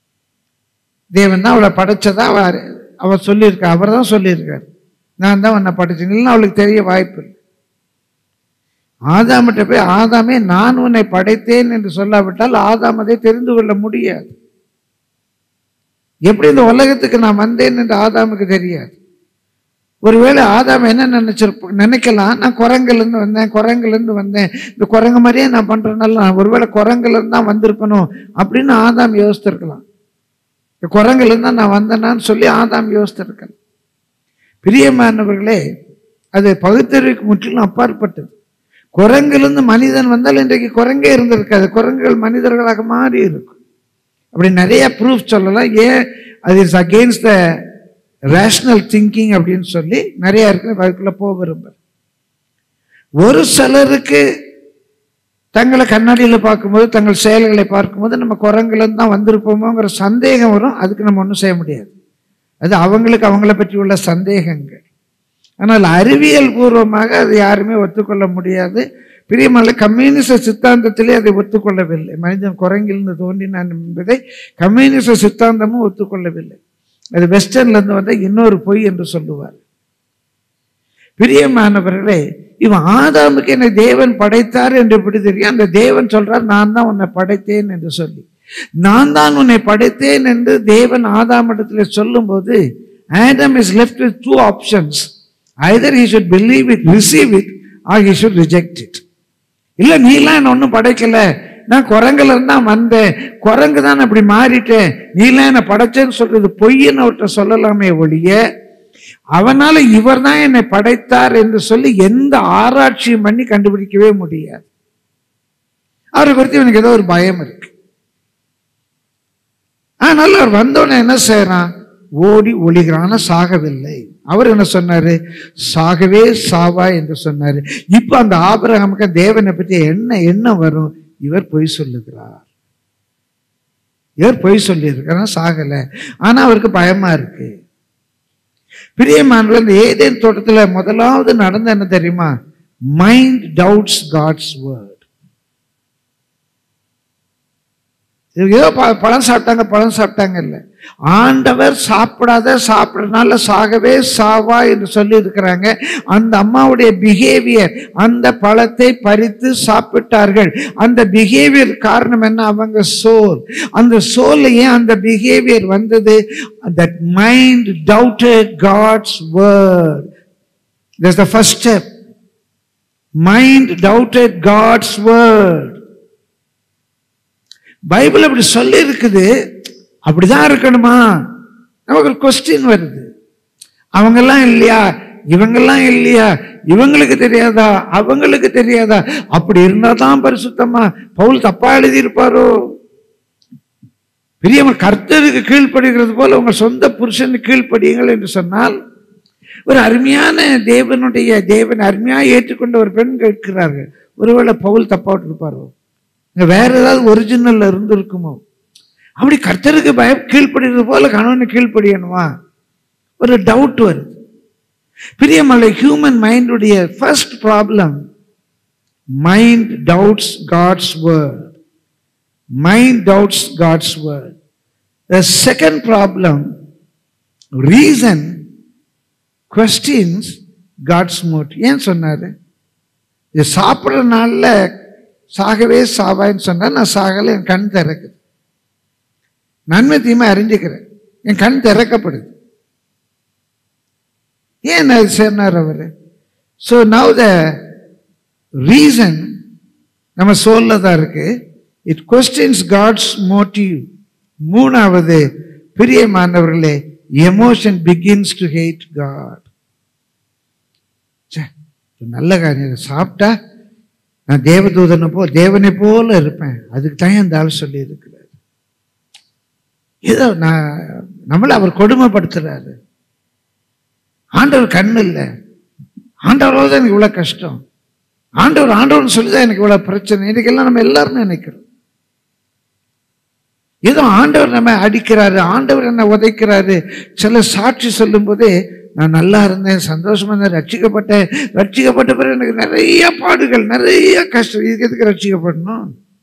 தேவன் தான் அவளை படைச்சதா அவ அவர் சொல்லியிருக்கா அவர் தான் சொல்லியிருக்காரு நான் தான் உன்னை படைச்சேன் இல்லைன்னா அவளுக்கு தெரிய வாய்ப்பு இல்லை ஆதாமிட்ட போய் ஆதாமே நான் உன்னை படைத்தேன் என்று சொல்லாவிட்டால் ஆதாம் அதை தெரிந்து கொள்ள முடியாது எப்படி இந்த உலகத்துக்கு நான் வந்தேன் என்று ஆதாமுக்கு தெரியாது ஒருவேளை ஆதாம் என்ன நினைச்சிருப்ப நினைக்கலாம் நான் குரங்குலேருந்து வந்தேன் குரங்குலேருந்து வந்தேன் இந்த குரங்கு மாதிரியே நான் பண்றதுனால நான் ஒருவேளை குரங்குலேருந்து தான் வந்திருக்கணும் அப்படின்னு ஆதாம் யோசித்திருக்கலாம் இந்த குரங்குலேருந்து தான் நான் வந்தேனான்னு சொல்லி ஆதாம் யோசித்திருக்கலாம் பிரியமானவர்களே அது பகுத்தறிவுக்கு முற்றிலும் அப்பாற்பட்டது குரங்கிலிருந்து மனிதன் வந்தால் இன்றைக்கு குரங்கே இருந்திருக்காது குரங்குகள் மனிதர்களாக மாறி இருக்கும் அப்படி நிறைய ப்ரூஃப் சொல்லலாம் ஏன் அது is against the rational thinking அப்படின்னு சொல்லி நிறைய இருக்கு அதுக்குள்ள போக விரும்புகிறேன் ஒரு சிலருக்கு தங்களை கண்ணாடியில் பார்க்கும்போது தங்கள் செயல்களை பார்க்கும்போது நம்ம குரங்குலேருந்து தான் வந்திருப்போமோங்கிற சந்தேகம் வரும் அதுக்கு நம்ம ஒன்றும் செய்ய முடியாது அது அவங்களுக்கு அவங்கள பற்றி உள்ள சந்தேகங்கள் ஆனால் அறிவியல் பூர்வமாக அது யாருமே ஒத்துக்கொள்ள முடியாது பிரியமல்ல கம்யூனிச சித்தாந்தத்திலே அதை ஒத்துக்கொள்ளவில்லை மனிதன் குரங்கிலிருந்து தோன்றினான் என்பதை கம்யூனிச சித்தாந்தமும் ஒத்துக்கொள்ளவில்லை அது வெஸ்டர்ன்ல இருந்து வந்த இன்னொரு பொய் என்று சொல்லுவார் பிரியமானவர்களே இவன் ஆதாமுக்கு என்னை தேவன் படைத்தார் என்று எப்படி தெரியும் அந்த தேவன் சொல்றார் நான் தான் உன்னை படைத்தேன் என்று சொல்லி நான் தான் உன்னை படைத்தேன் என்று தேவன் ஆதாமிடத்தில் சொல்லும்போது Adam is left with two options either he should believe it receive it or he should reject it இல்ல நீலாம் என்ன ஒன்றும் படைக்கல நான் குரங்குல இருந்தா வந்தேன் குரங்கு தான் அப்படி மாறிட்டேன் நீலாம் என்ன படைச்சேன்னு சொல்றது பொய்ன்னு அவர்கிட்ட சொல்லலாமே ஒழிய அவனால இவர் தான் என்னை படைத்தார் என்று சொல்லி எந்த ஆராய்ச்சியும் பண்ணி கண்டுபிடிக்கவே முடியாது அவரை குறித்து இவனுக்கு ஏதோ ஒரு பயம் இருக்கு அதனால அவர் வந்தோடனே என்ன செய்யறான் ஓடி ஒளிகிறான் ஆனா சாகவில்லை அவர் என்ன சொன்னாரு சாகவே சாவா என்று சொன்னாரு இப்ப அந்த ஆபிரகாமுக்கு தேவனை பற்றி என்ன எண்ணம் வரும் இவர் பொய் சொல்லுகிறார் இவர் பொய் சொல்லியிருக்கிறார் சாகல ஆனா அவருக்கு பயமா இருக்கு பிரியமானவர் இந்த ஏதேன் தோட்டத்துல முதலாவது நடந்த என்ன தெரியுமா மைண்ட் டவுட்ஸ் காட்ஸ் வேர்ட் ஏதோ ப- பழம் சாப்பிட்டாங்க பழம் சாப்பிட்டாங்க இல்லை ஆண்டவர் சாப்பிடாத சாப்பிடறதுனால சாகவே சாவா என்று சொல்லி இருக்கிறாங்க அந்த அம்மாவுடைய பிஹேவியர் அந்த பழத்தை பறித்து சாப்பிட்டார்கள் அந்த பிஹேவியர் காரணம் என்ன அவங்க சோல் அந்த சோல்ல ஏன் அந்த பிஹேவியர் வந்தது that mind doubted God's word That's the first step. Mind doubted God's word. Bible அப்படி சொல்லி இருக்குது அப்படிதான் இருக்கணுமா நமக்கு ஒரு கொஸ்டின் வருது அவங்கெல்லாம் இல்லையா இவங்கெல்லாம் இல்லையா இவங்களுக்கு தெரியாதா அவங்களுக்கு தெரியாதா அப்படி இருந்தா தான் பரிசுத்தமா பவுல் தப்பா எழுதியிருப்பாரோ பெரியவங்க கர்த்தருக்கு கீழ்ப்படுகிறது போல உங்க சொந்த புருஷனுக்கு கீழ்ப்படியுங்கள் என்று சொன்னால் ஒரு அருமையான தேவனுடைய தேவன் அருமையா ஏற்றுக்கொண்ட ஒரு பெண் கேட்கிறார்கள் ஒருவேளை பவுல் தப்பா விட்டுருப்பாரோ இங்க வேற ஏதாவது ஒரிஜினல்ல இருந்து இருக்குமோ அப்படி கர்த்தருக்கு பயம் கீழ்ப்படுகிறது போல கணவனு கீழ்ப்படியணுமா ஒரு டவுட் வருது பிரியமல்ல ஹியூமன் மைண்டுடைய first problem mind doubts God's word mind doubts God's word the second problem reason questions God's motive ஏன் சொன்னாரு இது சாப்பிட்ற நாள்ல சாகவே சாவான்னு சொன்னா நான் சாகல என் கண் திறக்குது நன்மை தீமை அறிஞ்சுக்கிறேன் என் கண் திறக்கப்படுது ஏன் அது சொன்னார் அவரு ஸோ நவ் த ரீசன் நம்ம சோல்ல தான் இருக்கு இட் கொஸ்டின்ஸ் காட்ஸ் மோட்டிவ் மூணாவது பிரியமானவர்களே emotion begins to hate God நல்ல காரியம் சாப்பிட்டா நான் தேவதூதனை போ தேவனை போல இருப்பேன் அதுக்கு தான் இந்த ஆள் சொல்லி இருக்கிறார் ஏதோ நான் நம்மளை அவர் கொடுமைப்படுத்துறாரு ஆண்டவர் கண்ணு இல்லை ஆண்டவரோட தான் எனக்கு இவ்வளோ கஷ்டம் ஆண்டவர் ஆண்டவர்னு சொல்லி தான் எனக்கு இவ்வளோ பிரச்சனை இன்னைக்கெல்லாம் நம்ம எல்லாரும் நினைக்கிறோம் ஏதோ ஆண்டவர் நம்ம அடிக்கிறாரு ஆண்டவர் என்ன உதைக்கிறாரு சில சாட்சி சொல்லும் போதே நான் நல்லா இருந்தேன் சந்தோஷமா இருந்தேன் ரட்சிக்கப்பட்டேன் ரட்சிக்கப்பட்ட பிறகு எனக்கு நிறைய பாடுகள் நிறைய கஷ்டம் இதுக்கு எதுக்கு ரட்சிக்கப்படணும்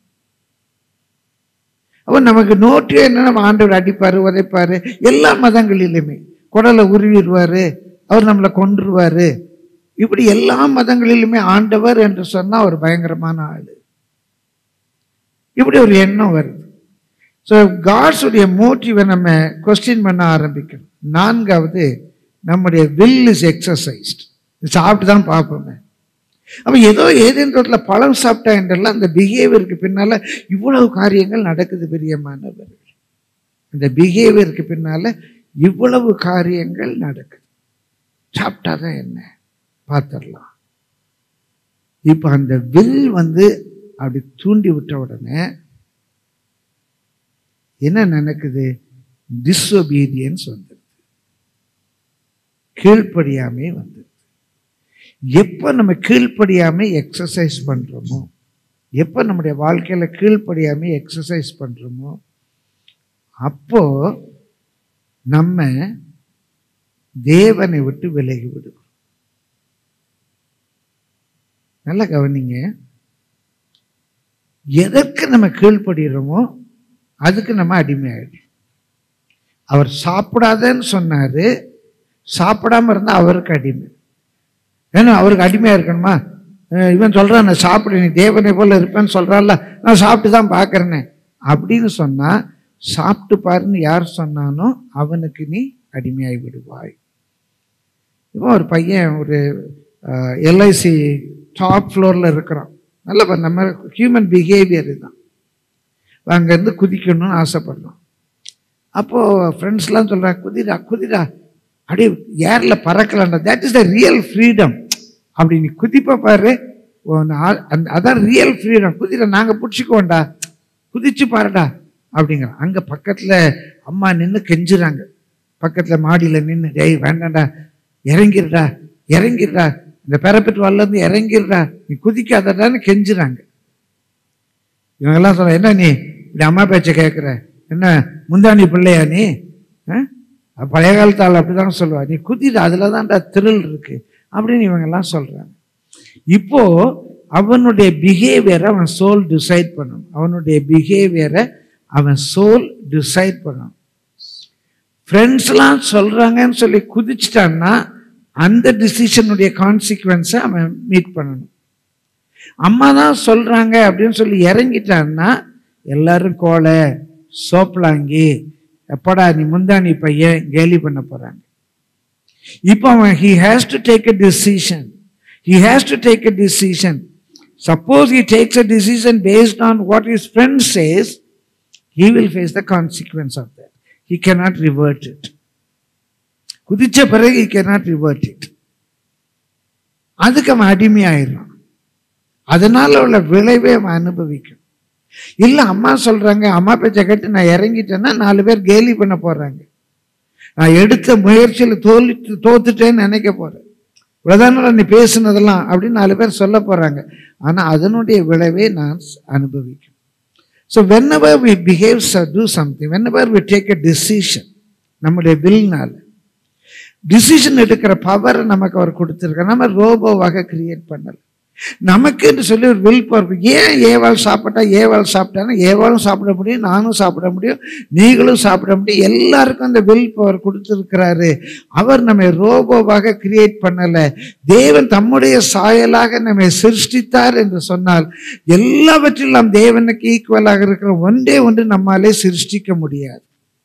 அப்போ நமக்கு நோட்டியே என்ன நம்ம ஆண்டவர் அடிப்பாரு உதைப்பாரு எல்லா மதங்களிலுமே குடலை உருவிடுவாரு அவர் நம்மளை கொன்றுவாரு இப்படி எல்லா மதங்களிலுமே ஆண்டவர் என்று சொன்னா ஒரு பயங்கரமான ஆளு இப்படி ஒரு எண்ணம் வருது ஸோ காட்ஸுடைய மோட்டிவை நம்ம கொஸ்டின் பண்ண ஆரம்பிக்கணும் நான்காவது நம்முடைய வில் இஸ் எக்ஸசைஸ்ட் சாப்பிட்டு தான் பார்ப்போமே அப்போ ஏதோ ஏதேன் தோட்டத்தில் பழம் சாப்பிட்டா என்றெல்லாம் அந்த பிஹேவியருக்கு பின்னால இவ்வளவு காரியங்கள் நடக்குது பிரியமானவர்கள் இந்த பிஹேவியருக்கு பின்னால இவ்வளவு காரியங்கள் நடக்குது சாப்பிட்டா தான் என்ன பார்த்துடலாம் இப்போ அந்த வில் வந்து அப்படி தூண்டி விட்ட உடனே என்ன நடக்குது டிஸ்ஒபீடியன்ஸ் வந்துடுது கீழ்ப்படியாமே வந்துடுது எப்போ நம்ம கீழ்ப்படியாமை எக்ஸசைஸ் பண்ணுறோமோ எப்போ நம்முடைய வாழ்க்கையில் கீழ்ப்படியாமை எக்ஸசைஸ் பண்ணுறோமோ அப்போ நம்ம தேவனை விட்டு விலகி விடுவோம் நல்லா கவனிங்க எதற்கு நம்ம கீழ்ப்படுகிறோமோ அதுக்கு நம்ம அடிமையாயிடும் அவர் சாப்பிடாதன்னு சொன்னாரு சாப்பிடாம இருந்தா அவருக்கு அடிமை ஏன்னா அவருக்கு அடிமையா இருக்கணுமா அஹ் இவன் சொல்றான் நான் சாப்பிடு நீ தேவனை போல இருப்பேன்னு சொல்றான்ல நான் சாப்பிட்டு தான் பார்க்கறேனே அப்படின்னு சொன்னா சாப்பிட்டு பாருன்னு யார் சொன்னானோ அவனுக்கு நீ அடிமையாகி விடுவாய் இப்போ ஒரு பையன் ஒரு எல்ஐசி டாப் ஃப்ளோரில் இருக்கிறான் நல்ல ப- நம்ம ஹியூமன் பிஹேவியர் இதுதான் அங்கேருந்து குதிக்கணும்னு ஆசைப்படுறோம் அப்போது ஃப்ரெண்ட்ஸ்லாம் சொல்கிறாங்க குதிடா குதிடா அப்படியே ஏரில் பறக்கலாம்டா that is the real freedom அப்படி நீ குதிப்ப பாரு உன் ஆ- அந்த- அதான் ரியல் ஃப்ரீடம் குதிரை நாங்கள் பிடிச்சிக்கோண்டா குதிச்சு பாருடா அப்படிங்கிறான் அங்கே பக்கத்தில் அம்மா நின்று கெஞ்சுறாங்க பக்கத்தில் மாடியில் நின்று டேய் வேண்டாம்டா இறங்கிருடா இறங்கிருடா இந்த பெறப்பெற்று வரலேருந்து இறங்கிருடா நீ குதிக்காதடான்னு கெஞ்சுறாங்க இவங்கெல்லாம் சொல்ல என்ன நீ இப்படி அம்மா பேச்சை கேட்குற என்ன முந்தாணி பிள்ளையா நீ ஆ? பழைய காலத்து ஆள் அப்படிதான் சொல்லுவா நீ குதிடா அதில் தான்டா திரில் இருக்கு அப்படின்னு இவங்கெல்லாம் சொல்றாங்க இப்போ அவனுடைய பிஹேவியரை அவன் சோல் டிசைட் பண்ணணும் அவனுடைய பிஹேவியரை அவன் சோல் டிசைட் பண்ணணும் ஃப்ரெண்ட்ஸ்லாம் சொல்றாங்கன்னு சொல்லி குதிச்சிட்டான்னா அந்த டிசிஷனுடைய கான்சிக்வன்ஸை அவன் மீட் பண்ணணும் அம்மா தான் சொல்றாங்க அப்படின்னு சொல்லி இறங்கிட்டான்னா எல்லாரும் கோலை சோப்பலாங்கி எப்படா நீ முந்தானி பையன் கேலி பண்ண போறாங்க இப்போ அவன் he has to take a decision he has to take a decision suppose he takes a decision based on what his friend says he will face the consequence of that. He cannot revert it. குதிச்ச பிறகு he cannot revert it. அதுக்கு அவன் அடிமையாயிடுறான் அதனால உள்ள விளைவை அவன் அனுபவிக்கும் இல்ல அம்மா சொல்றாங்க அம்மா பேச்சை கேட்டு நான் இறங்கிட்டேன்னா நாலு பேர் கேலி பண்ண போறாங்க நான் எடுத்த முயற்சியில் தோல்வி தோத்துட்டேன்னு நினைக்க போறேன் இவ்வளவுதானடா நீ பேசுனதெல்லாம் அப்படின்னு நாலு பேர் சொல்ல போறாங்க ஆனா அதனுடைய விளைவை நான் அனுபவிக்கும் so whenever we behave or do something, whenever we take a decision, நம்முடைய வில்னால டிசிஷன் எடுக்கிற பவர் நமக்கு அவர் கொடுத்துருக்க நம்ம ரோபோவாக கிரியேட் பண்ணல நமக்குன்னு சொல்லி ஒரு வில் பவர் ஏன் ஏவாள் சாப்பிட்டா ஏவாள் சாப்பிட்டானா ஏவாளும் சாப்பிட முடியும் நானும் சாப்பிட முடியும் நீங்களும் சாப்பிட முடியும் எல்லாருக்கும் அந்த வில் பவர் கொடுத்துருக்கிறாரு அவர் நம்மை ரோபோவாக கிரியேட் பண்ணல தேவன் தம்முடைய சாயலாக நம்மை சிருஷ்டித்தார் என்று சொன்னால் எல்லாவற்றிலும் தேவனுக்கு ஈக்குவலாக இருக்கிற ஒன்றே ஒன்று நம்மாலே சிருஷ்டிக்க முடியாது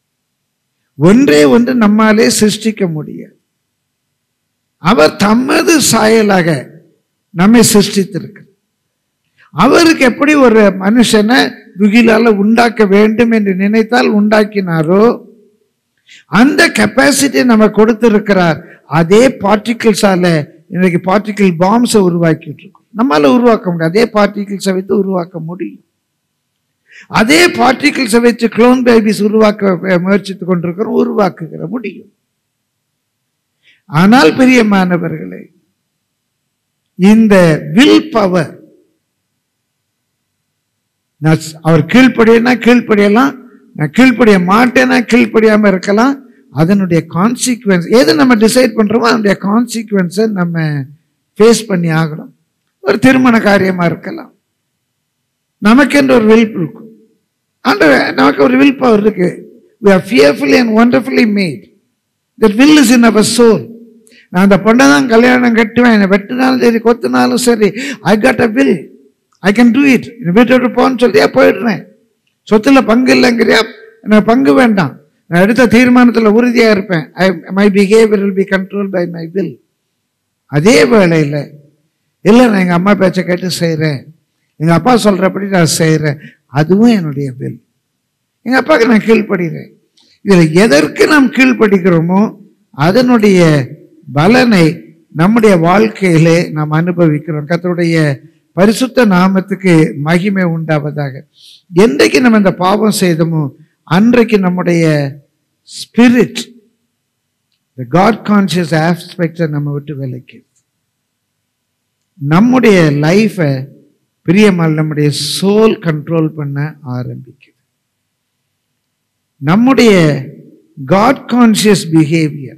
ஒன்றே ஒன்று நம்மாலே சிருஷ்டிக்க முடியாது அவர் தமது சாயலாக நம்மை சிருஷ்டித்திருக்கிறார் அவருக்கு எப்படி ஒரு மனுஷனை துகிலால உண்டாக்க வேண்டும் என்று நினைத்தால் உண்டாக்கினாரோ அந்த கெப்பாசிட்டி நம்ம கொடுத்திருக்கிறார் அதே பார்ட்டிகிள்ஸால இன்னைக்கு பார்ட்டிகிள் பாம்ஸை உருவாக்கிட்டு இருக்கோம் நம்மால உருவாக்க முடியும் அதே பார்ட்டிகிள்ஸை வைத்து உருவாக்க முடியும் அதே பார்ட்டிகிள்ஸை வச்சு க்ளோன் பேபிஸ் உருவாக்க முயற்சித்துக் கொண்டிருக்கிறோம் உருவாக்குகிற முடியும் ஆனால் பிரியமானவர்களே இந்த வில் பவர் நான் ஸ்- அவர் கீழ்ப்படியனா கீழ்ப்படியலாம் நான் கீழ்ப்படிய மாட்டேன்னா கீழ்ப்படியாம இருக்கலாம் அதனுடைய கான்சிக்வன்ஸ் எது நம்ம டிசைட் பண்றோமோ அதனுடைய கான்சிக்வன்ஸை நம்ம ஃபேஸ் பண்ணி ஆகணும் ஒரு திருமண காரியமா இருக்கலாம் நமக்கென்று ஒரு வில் இருக்கும் ஆண்டவர் நமக்கு ஒரு வில் பவர் இருக்கு we are fearfully and wonderfully made that will is in our soul நான் அந்த பொண்ணை தான் கல்யாணம் கட்டுவேன் என்னை வெட்டினாலும் சரி கொத்தினாலும் சரி I got a will I can do it வீட்டை விட்டு போன்னு சொல்லியா போயிடுறேன் சொத்துல பங்கு இல்லைங்கிறியா எனக்கு பங்கு வேண்டாம் நான் எடுத்த தீர்மானத்தில் உறுதியா இருப்பேன் I my behaviour will be control by my will அதே வேளையில் இல்லை நான் எங்கள் அம்மா பேச்சை கேட்டு செய்கிறேன் எங்கள் அப்பா சொல்கிறபடி நான் செய்கிறேன் அதுவும் என்னுடைய வில் எங்கள் அப்பாவுக்கு நான் கீழ்ப்படுகிறேன் இதில் எதற்கு நாம் கீழ்ப்படுகிறோமோ அதனுடைய பலனை நம்முடைய வாழ்க்கையிலே நாம் அனுபவிக்கிறோம் கர்த்தருடைய பரிசுத்த நாமத்துக்கு மகிமை உண்டாவதாக என்றைக்கு நம்ம இந்த பாவம் செய்தோமோ அன்றைக்கு நம்முடைய ஸ்பிரிட் the God conscious ஆஸ்பெக்டை நம்ம விட்டு விலக்கி நம்முடைய லைஃபை பிரியமல் நம்முடைய சோல் கண்ட்ரோல் பண்ண ஆரம்பிக்குது நம்முடைய God conscious behaviour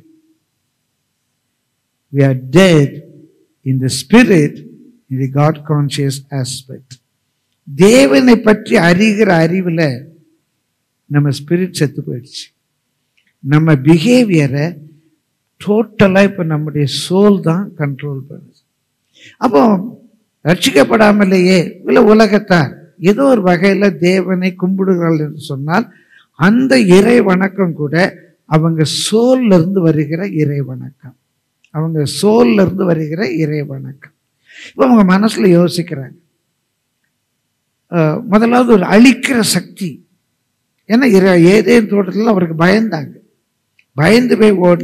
we are dead in the spirit in the God conscious aspect தேவனை பற்றி அறிகிற அறிவில் நம்ம ஸ்பிரிட் செத்து போயிடுச்சு நம்ம பிஹேவியரை டோட்டலாக இப்போ நம்முடைய சோல் தான் கண்ட்ரோல் பண்ணுது அப்போ ரட்சிக்கப்படாமலேயே இல்லை உலகத்தார் ஏதோ ஒரு வகையில் தேவனை கும்பிடுகிறார்கள் என்று சொன்னால் அந்த இறை வணக்கம் கூட அவங்க சோல்ல இருந்து வருகிற இறை வணக்கம் அவங்க சோல்ல இருந்து வருகிற இறை வணக்கம் இப்போ அவங்க மனசுல யோசிக்கிறாங்க அஹ், முதலாவது ஒரு அழிக்கிற சக்தி ஏன்னா இறை ஏதேன் தோட்டத்தில் அவருக்கு பயந்தாங்க பயந்து போய் ஓடினாங்க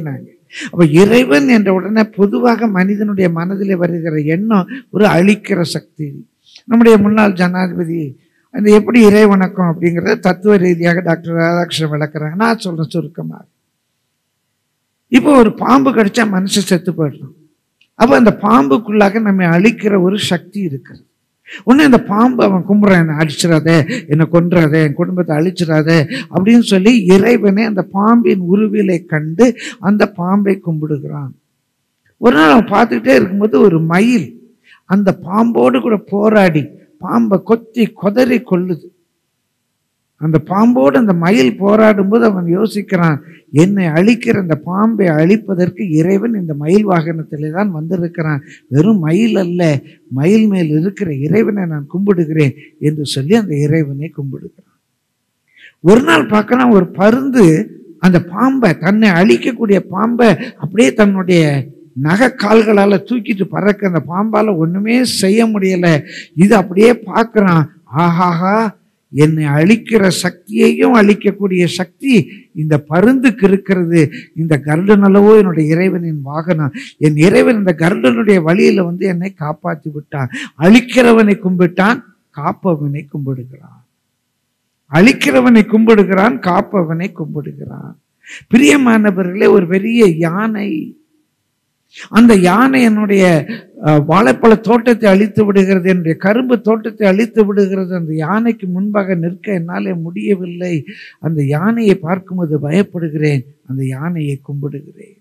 அப்ப இறைவன் என்ற உடனே பொதுவாக மனிதனுடைய மனதிலே வருகிற எண்ணம் ஒரு அழிக்கிற சக்தி நம்முடைய முன்னாள் ஜனாதிபதி அந்த எப்படி இறை வணக்கம் அப்படிங்கிறத தத்துவ ரீதியாக டாக்டர் ராதாகிருஷ்ணன் விளக்குறாங்க நான் சொல்றேன் சுருக்கமாக இப்போ ஒரு பாம்பு கடிச்சா மனுஷன் செத்து போயிடணும் அப்போ அந்த பாம்புக்குள்ளாக நம்மை அழிக்கிற ஒரு சக்தி இருக்குது உடனே அந்த பாம்பு அவன் கும்பிட்றான் என்னை அடிச்சிடாதே என்னை கொன்றாதே என் குடும்பத்தை அழிச்சிடாதே அப்படின்னு சொல்லி இறைவனே அந்த பாம்பின் உருவிலை கண்டு அந்த பாம்பை கும்பிடுகிறான் ஒரு நாள் அவன் பார்த்துக்கிட்டே இருக்கும்போது ஒரு மயில் அந்த பாம்போடு கூட போராடி பாம்பை கொத்தி கொதறி கொள்ளுது அந்த பாம்போடு அந்த மயில் போராடும் போது அவன் யோசிக்கிறான் என்னை அழிக்கிற அந்த பாம்பை அழிப்பதற்கு இறைவன் இந்த மயில் வாகனத்திலே தான் வந்திருக்கிறான் வெறும் மயில் அல்ல மயில் மேல் இருக்கிற இறைவனை நான் கும்பிடுகிறேன் என்று சொல்லி அந்த இறைவனை கும்பிடுகிறான் ஒரு நாள் பார்க்கலாம் ஒரு பருந்து அந்த பாம்பை தன்னை அழிக்கக்கூடிய பாம்பை அப்படியே தன்னுடைய நகை கால்களால் தூக்கிட்டு பறக்க அந்த பாம்பால் ஒன்றுமே செய்ய முடியல இது அப்படியே பார்க்குறான் ஆஹாஹா என்னை அழிக்கிற சக்தியையும் அழிக்கக்கூடிய சக்தி இந்த பருந்துக்கு இருக்கிறது இந்த கருடன் அளவோ என்னுடைய இறைவனின் வாகனம் என் இறைவன் இந்த கருடனுடைய வழியில வந்து என்னை காப்பாற்றி விட்டான் அழிக்கிறவனை கும்பிட்டான் காப்பவனை கும்பிடுகிறான் அழிக்கிறவனை கும்பிடுகிறான் காப்பவனை கும்பிடுகிறான் பிரியமானவர்களே ஒரு பெரிய யானை அந்த யானை என்னுடைய அஹ், வாழைப்பழ தோட்டத்தை அழித்து விடுகிறது என்னுடைய கரும்பு தோட்டத்தை அழித்து விடுகிறது அந்த யானைக்கு முன்பாக நிற்க என்னாலே முடியவில்லை அந்த யானையை பார்க்கும்போது பயப்படுகிறேன் அந்த யானையை கும்பிடுகிறேன்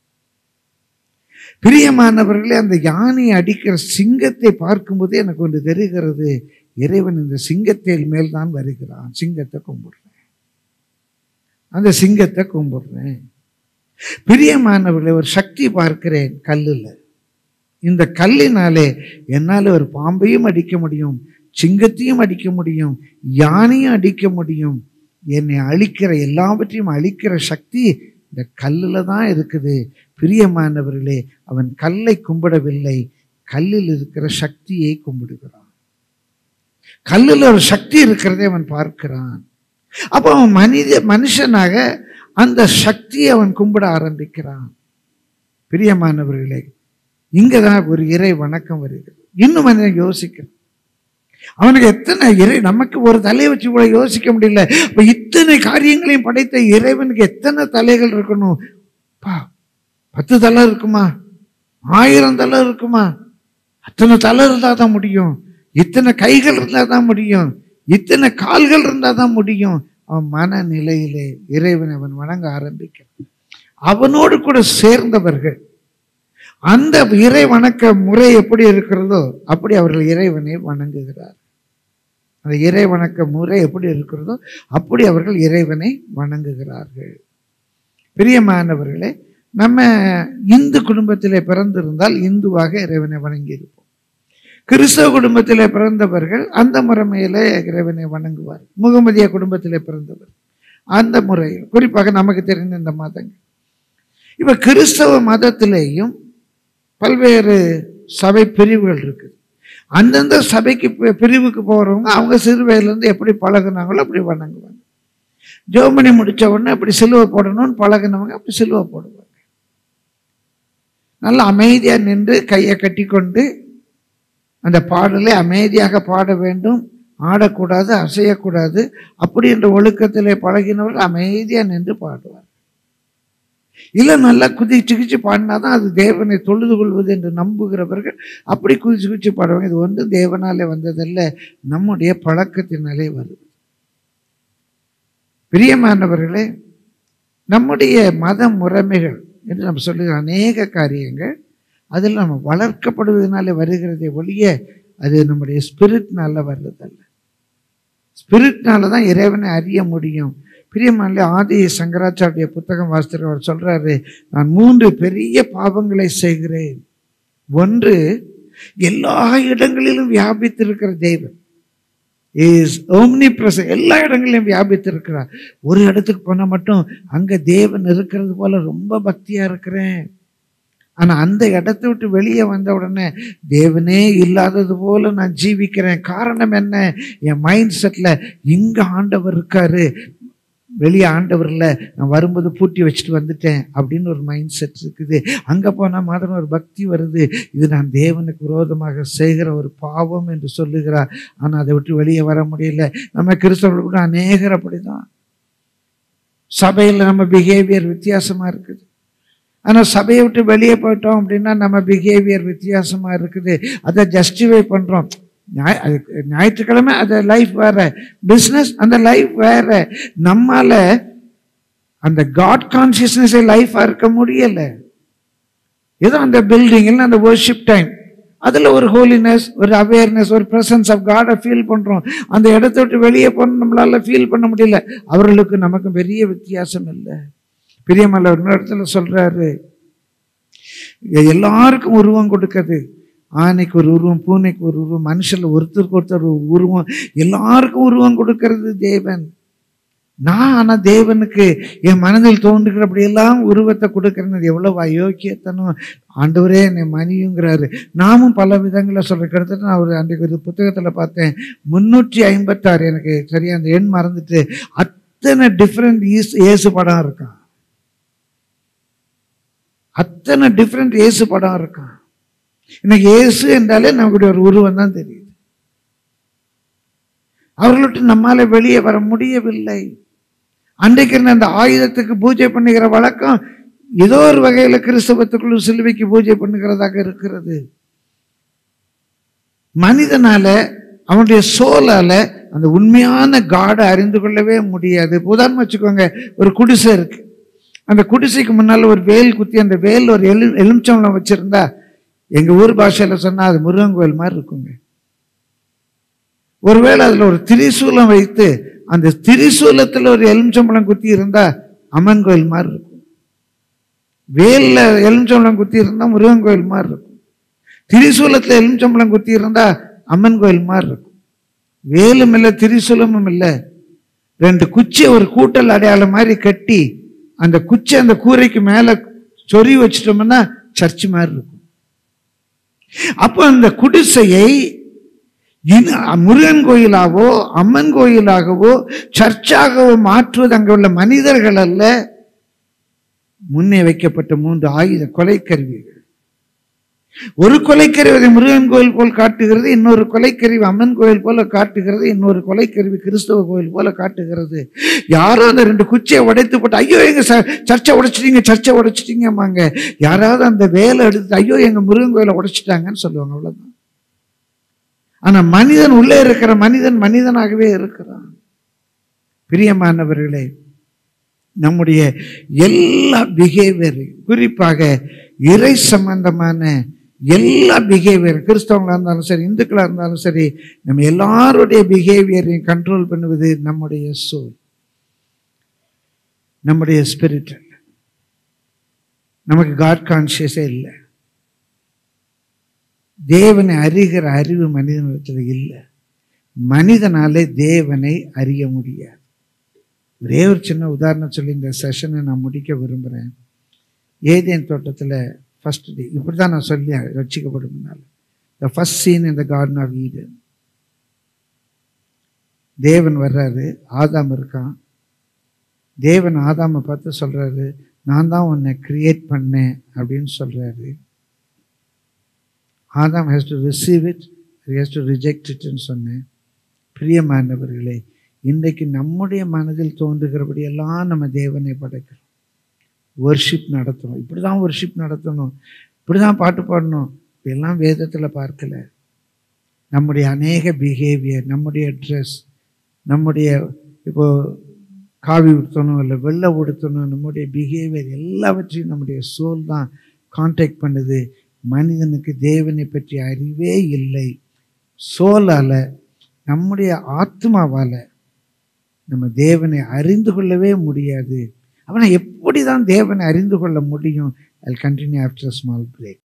பிரியமானவர்களே அந்த யானையை அடிக்கிற சிங்கத்தை பார்க்கும்போது எனக்கு ஒன்று தெரிகிறது இறைவன் இந்த சிங்கத்தின் மேல் தான் வருகிறான் சிங்கத்தை கும்பிடுறேன் அந்த சிங்கத்தை கும்பிடுறேன் பிரியமானவர்களை ஒரு சக்தி பார்க்கிறேன் கல்லில் இந்த கல்லினாலே என்னால் ஒரு பாம்பையும் அடிக்க முடியும் சிங்கத்தையும் அடிக்க முடியும் யானையும் அடிக்க முடியும் என்னை அழிக்கிற எல்லாவற்றையும் அழிக்கிற சக்தி இந்த கல்லில் தான் இருக்குது பிரியமானவர்களே அவன் கல்லை கும்பிடவில்லை கல்லில் இருக்கிற சக்தியை கும்பிடுகிறான் கல்லில் ஒரு சக்தி இருக்கிறதை அவன் பார்க்கிறான் அப்போ அவன் மனித மனுஷனாக அந்த சக்தியை அவன் கும்பிட ஆரம்பிக்கிறான் பிரியமானவர்களே இங்கே தான் ஒரு இறை வணக்கம் வருகிறது இன்னும் மனிதன் யோசிக்கிறான் அவனுக்கு எத்தனை இறை நமக்கு ஒரு தலையை வச்சு கூட யோசிக்க முடியல இப்போ இத்தனை காரியங்களையும் படைத்த இறைவனுக்கு எத்தனை தலைகள் இருக்கணும் பா பத்து தலை இருக்குமா ஆயிரம் தலை இருக்குமா அத்தனை தலை இருந்தால் தான் முடியும் இத்தனை கைகள் இருந்தால் தான் முடியும் இத்தனை கால்கள் இருந்தால் தான் முடியும் அவன் மனநிலையிலே இறைவனை அவன் வணங்க ஆரம்பிக்கிறான் அவனோடு கூட சேர்ந்தவர்கள் அந்த இறை வணக்க முறை எப்படி இருக்கிறதோ அப்படி அவர்கள் இறைவனை வணங்குகிறார் அந்த இறை வணக்க முறை எப்படி இருக்கிறதோ அப்படி அவர்கள் இறைவனை வணங்குகிறார்கள் பிரியமானவர்களே நம்ம இந்து குடும்பத்திலே பிறந்திருந்தால் இந்துவாக இறைவனை வணங்கியிருப்போம் கிறிஸ்தவ குடும்பத்திலே பிறந்தவர்கள் அந்த முறைமையிலே இறைவனை வணங்குவார் முகமதிய குடும்பத்திலே பிறந்தவர் அந்த முறையில் குறிப்பாக நமக்கு தெரிந்த இந்த மதங்கள் இப்ப கிறிஸ்தவ மதத்திலேயும் பல்வேறு சபை பிரிவுகள் இருக்குது அந்தந்த சபைக்கு பி- பிரிவுக்கு போகிறவங்க அவங்க சிறு வயதுலேருந்து எப்படி பழகுனாங்களோ அப்படி வணங்குவாங்க ஜோமணி முடிச்ச உடனே அப்படி சிலுவை போடணும்னு பழகுனவங்க அப்படி சிலுவை போடுவாங்க நல்லா அமைதியாக நின்று கையை கட்டிக்கொண்டு அந்த பாடலை அமைதியாக பாட வேண்டும் ஆடக்கூடாது அசையக்கூடாது அப்படி என்ற ஒழுக்கத்திலே பழகினவர்கள் அமைதியாக நின்று பாடுவார் இல்லை நல்லா குதிச்சு குதிச்சு பாடினாதான் அது தேவனை தொழுது கொள்வது என்று நம்புகிறவர்கள் அப்படி குதிச்சு குதிச்சு பாடுவாங்க இது வந்து தேவனாலே வந்ததல்ல நம்முடைய பழக்கத்தினாலே வருது பிரியமானவர்களே நம்முடைய மத முறைமைகள் என்று நம்ம சொல்லுகிற அநேக காரியங்கள் அதில் நம்ம வளர்க்கப்படுவதனாலே வருகிறதே ஒழிய அது நம்முடைய ஸ்பிரிட்னால வர்றதல்ல ஸ்பிரிட்னால தான் இறைவனை அறிய முடியும் பிரியமானே ஆதி சங்கராச்சாரிய புத்தகம் வாசித்திருக்க அவர் சொல்றாரு நான் மூன்று பெரிய பாவங்களை செய்கிறேன் ஒன்று எல்லா இடங்களிலும் வியாபித்திருக்கிற தெய்வம் இஸ் ஓம்னி பிரச எல்லா இடங்களிலும் வியாபித்திருக்கிறார் ஒரு இடத்துக்கு போனால் மட்டும் அங்கே தேவன் இருக்கிறது போல ரொம்ப பக்தியா இருக்கிறேன் ஆனா அந்த இடத்தை விட்டு வெளியே வந்த உடனே தேவனே இல்லாதது போல நான் ஜீவிக்கிறேன் காரணம் என்ன என் மைண்ட் செட்ல இங்க ஆண்டவர் இருக்காரு வெளியே ஆண்டவரில் நான் வரும்போது பூட்டி வச்சுட்டு வந்துட்டேன் அப்படின்னு ஒரு மைண்ட் செட் இருக்குது அங்கே போனால் மாத்திரம் ஒரு பக்தி வருது இது நான் தேவனுக்கு விரோதமாக செய்கிற ஒரு பாவம் என்று சொல்லுகிறார் ஆனால் அதை விட்டு வெளியே வர முடியல நம்ம கிறிஸ்தவர்கள் கூட அநேகர் அப்படிதான் சபையில் நம்ம பிஹேவியர் வித்தியாசமாக இருக்குது ஆனால் சபையை விட்டு வெளியே போயிட்டோம் அப்படின்னா நம்ம பிஹேவியர் வித்தியாசமாக இருக்குது அதை ஜஸ்டிஃபை பண்ணுறோம் ஞாய் அது ஞாயிற்றுக்கிழமை அது லைஃப் வேற பிஸ்னஸ் அந்த லைஃப் வேற நம்மால அந்த காட் கான்சியஸ்னஸே லைஃபாக இருக்க முடியல ஏதோ அந்த பில்டிங் இல்லை அந்த worship டைம் அதில் ஒரு ஹோலினஸ் ஒரு அவேர்னஸ் ஒரு பிரசன்ஸ் ஆஃப் காடை ஃபீல் பண்ணுறோம் அந்த இடத்த விட்டு வெளியே போன நம்மளால ஃபீல் பண்ண முடியல அவர்களுக்கு நமக்கு பெரிய வித்தியாசம் இல்லை பிரியமல்ல ஒரு இடத்துல சொல்றாரு எல்லாருக்கும் உருவம் கொடுக்குது ஆனைக்கு ஒரு உருவம் பூனைக்கு ஒரு உருவம் மனுஷன்ல ஒருத்தருக்கு ஒருத்தர் ஒரு உருவம் எல்லாருக்கும் உருவம் கொடுக்கிறது தேவன் நான் ஆனா தேவனுக்கு என் மனதில் தோன்றுகிறபடியெல்லாம் உருவத்தை கொடுக்கறது எவ்வளவு அயோக்கியத்தனம் ஆண்டவரே என்னை மணியுங்கிறாரு நாமும் பல விதங்களில் சொல்ற கிட்டத்தட்ட நான் ஒரு அன்றைக்கு ஒரு புத்தகத்துல பார்த்தேன் முன்னூற்றி ஐம்பத்தாறு எனக்கு சரியா அந்த எண் மறந்துட்டு அத்தனை டிஃப்ரெண்ட் ஈஸ் இயேசு படம் இருக்கான் அத்தனை டிஃப்ரெண்ட் இயேசு படம் இருக்கான் இன்னைக்கு இயேசு என்றாலே நமக்கு ஒரு உருவம் தான் தெரியுது அவர்கள்ட்ட நம்மால வெளியே வர முடியவில்லை அன்றைக்கு இருந்த அந்த ஆயுதத்துக்கு பூஜை பண்ணுகிற வழக்கம் ஏதோ ஒரு வகையில கிறிஸ்தவத்துக்குள்ள சிலுவைக்கு பூஜை பண்ணுகிறதாக இருக்கிறது மனிதனால அவனுடைய சோலால அந்த உண்மையான காடை அறிந்து கொள்ளவே முடியாது இப்ப உதாரணம் வச்சுக்கோங்க ஒரு குடிசை இருக்கு அந்த குடிசைக்கு முன்னால ஒரு வேல் குத்தி அந்த வேல் ஒரு எலு எலுமிச்சம்பளம் வச்சிருந்தா எங்க ஊர் பாஷையில சொன்னா அது முருகன் கோயில் மாதிரி இருக்குங்க ஒருவேளை அதுல ஒரு திரிசூலம் வைத்து அந்த திரிசூலத்துல ஒரு எலுமிச்சம்பழம் குத்தி இருந்தா அம்மன் கோயில் மாதிரி இருக்கும் வேல்ல எலுமிச்சம்பழம் குத்தி இருந்தா முருகன் கோயில் மாதிரி இருக்கும் திரிசூலத்துல எலுமிச்சம்பழம் குத்தி இருந்தா அம்மன் கோயில் மாதிரி இருக்கும் வேலும் இல்லை திரிசூலமும் இல்லை ரெண்டு குச்சியை ஒரு கூட்டல் அடையாளம் மாதிரி கட்டி அந்த குச்சி அந்த கூரைக்கு மேல சொறி வச்சிட்டோம்னா சர்ச் மாதிரி இருக்கும் அப்போ அந்த குடிசையை இன- முருகன் கோயிலாகவோ அம்மன் கோயிலாகவோ சர்ச்சாகவோ மாற்றுவது அங்கே உள்ள மனிதர்கள் அல்ல முன்னே வைக்கப்பட்ட மூன்று ஆயுத கொலைக்கருவிகள் ஒரு கொலைக்கருவி அதை முருகன் கோயில் போல் காட்டுகிறது இன்னொரு கொலைக்கருவி அம்மன் கோயில் போல காட்டுகிறது இன்னொரு கொலைக்கருவி கிறிஸ்தவ கோயில் போல காட்டுகிறது யாரோ அந்த ரெண்டு குச்சியை உடைத்து போட்டு ஐயோ எங்க ச- சர்ச்சை உடைச்சிட்டீங்க சர்ச்சை உடைச்சிட்டீங்கம்மாங்க யாராவது அந்த வேலை எடுத்து ஐயோ எங்க முருகன் கோயிலை உடைச்சிட்டாங்கன்னு சொல்லுவாங்க அவ்வளவுதான் ஆனா மனிதன் உள்ளே இருக்கிற மனிதன் மனிதனாகவே இருக்கிறான் பிரியமானவர்களே நம்முடைய எல்லா பிஹேவியரையும் குறிப்பாக இறை சம்பந்தமான எல்லா பிஹேவியர் கிறிஸ்தவங்களா இருந்தாலும் சரி இந்துக்களா இருந்தாலும் சரி நம்ம எல்லாருடைய பிஹேவியரையும் கண்ட்ரோல் பண்ணுவது நம்முடைய சோல் நம்முடைய ஸ்பிரிட் நமக்கு காட் கான்சியஸே இல்லை தேவனை அறிகிற அறிவு மனிதனிடத்தில் இல்லை மனிதனாலே தேவனை அறிய முடியாது ஒரே ஒரு சின்ன உதாரணம் சொல்லி இந்த செஷனை நான் முடிக்க விரும்புகிறேன் ஏதேன் தோட்டத்தில் ஃபர்ஸ்ட் டே இப்படி தான் நான் சொல்லி ரட்சிக்கப்படும் முன்னால் த ஃபர்ஸ்ட் சீன் இந்த கார்டன் ஆஃப் ஈடன் தேவன் வர்றாரு ஆதாம் இருக்கான் தேவன் ஆதாமை பார்த்து சொல்றாரு நான் தான் உன்னை கிரியேட் பண்ணேன் அப்படின்னு சொல்றாரு ஆதாம் has to receive it has to reject இட்னு சொன்னேன் பிரியமானவர்களே இன்றைக்கு நம்முடைய மனதில் தோன்றுகிறபடி எல்லாம் நம்ம தேவனை படைக்கிறோம் வர்ஷிப் நடத்தணும் இப்படி தான் வர்ஷிப் நடத்தணும் இப்படி தான் பாட்டு பாடணும் இதெல்லாம் வேதத்தில் பார்க்கல நம்முடைய அநேக பிஹேவியர் நம்முடைய ட்ரெஸ் நம்முடைய இப்போ காவி உடுத்தணும் இல்லை வெள்ளை உடுத்தணும் நம்முடைய பிஹேவியர் எல்லாவற்றையும் நம்முடைய சோல் தான் கான்டாக்ட் பண்ணுது மனிதனுக்கு தேவனை பற்றி அறிவே இல்லை சோலால் நம்முடைய ஆத்மாவால் நம்ம தேவனை அறிந்து கொள்ளவே முடியாது அவனை எப்படி தான் தேவனை அறிந்து கொள்ள முடியும் I continue after small break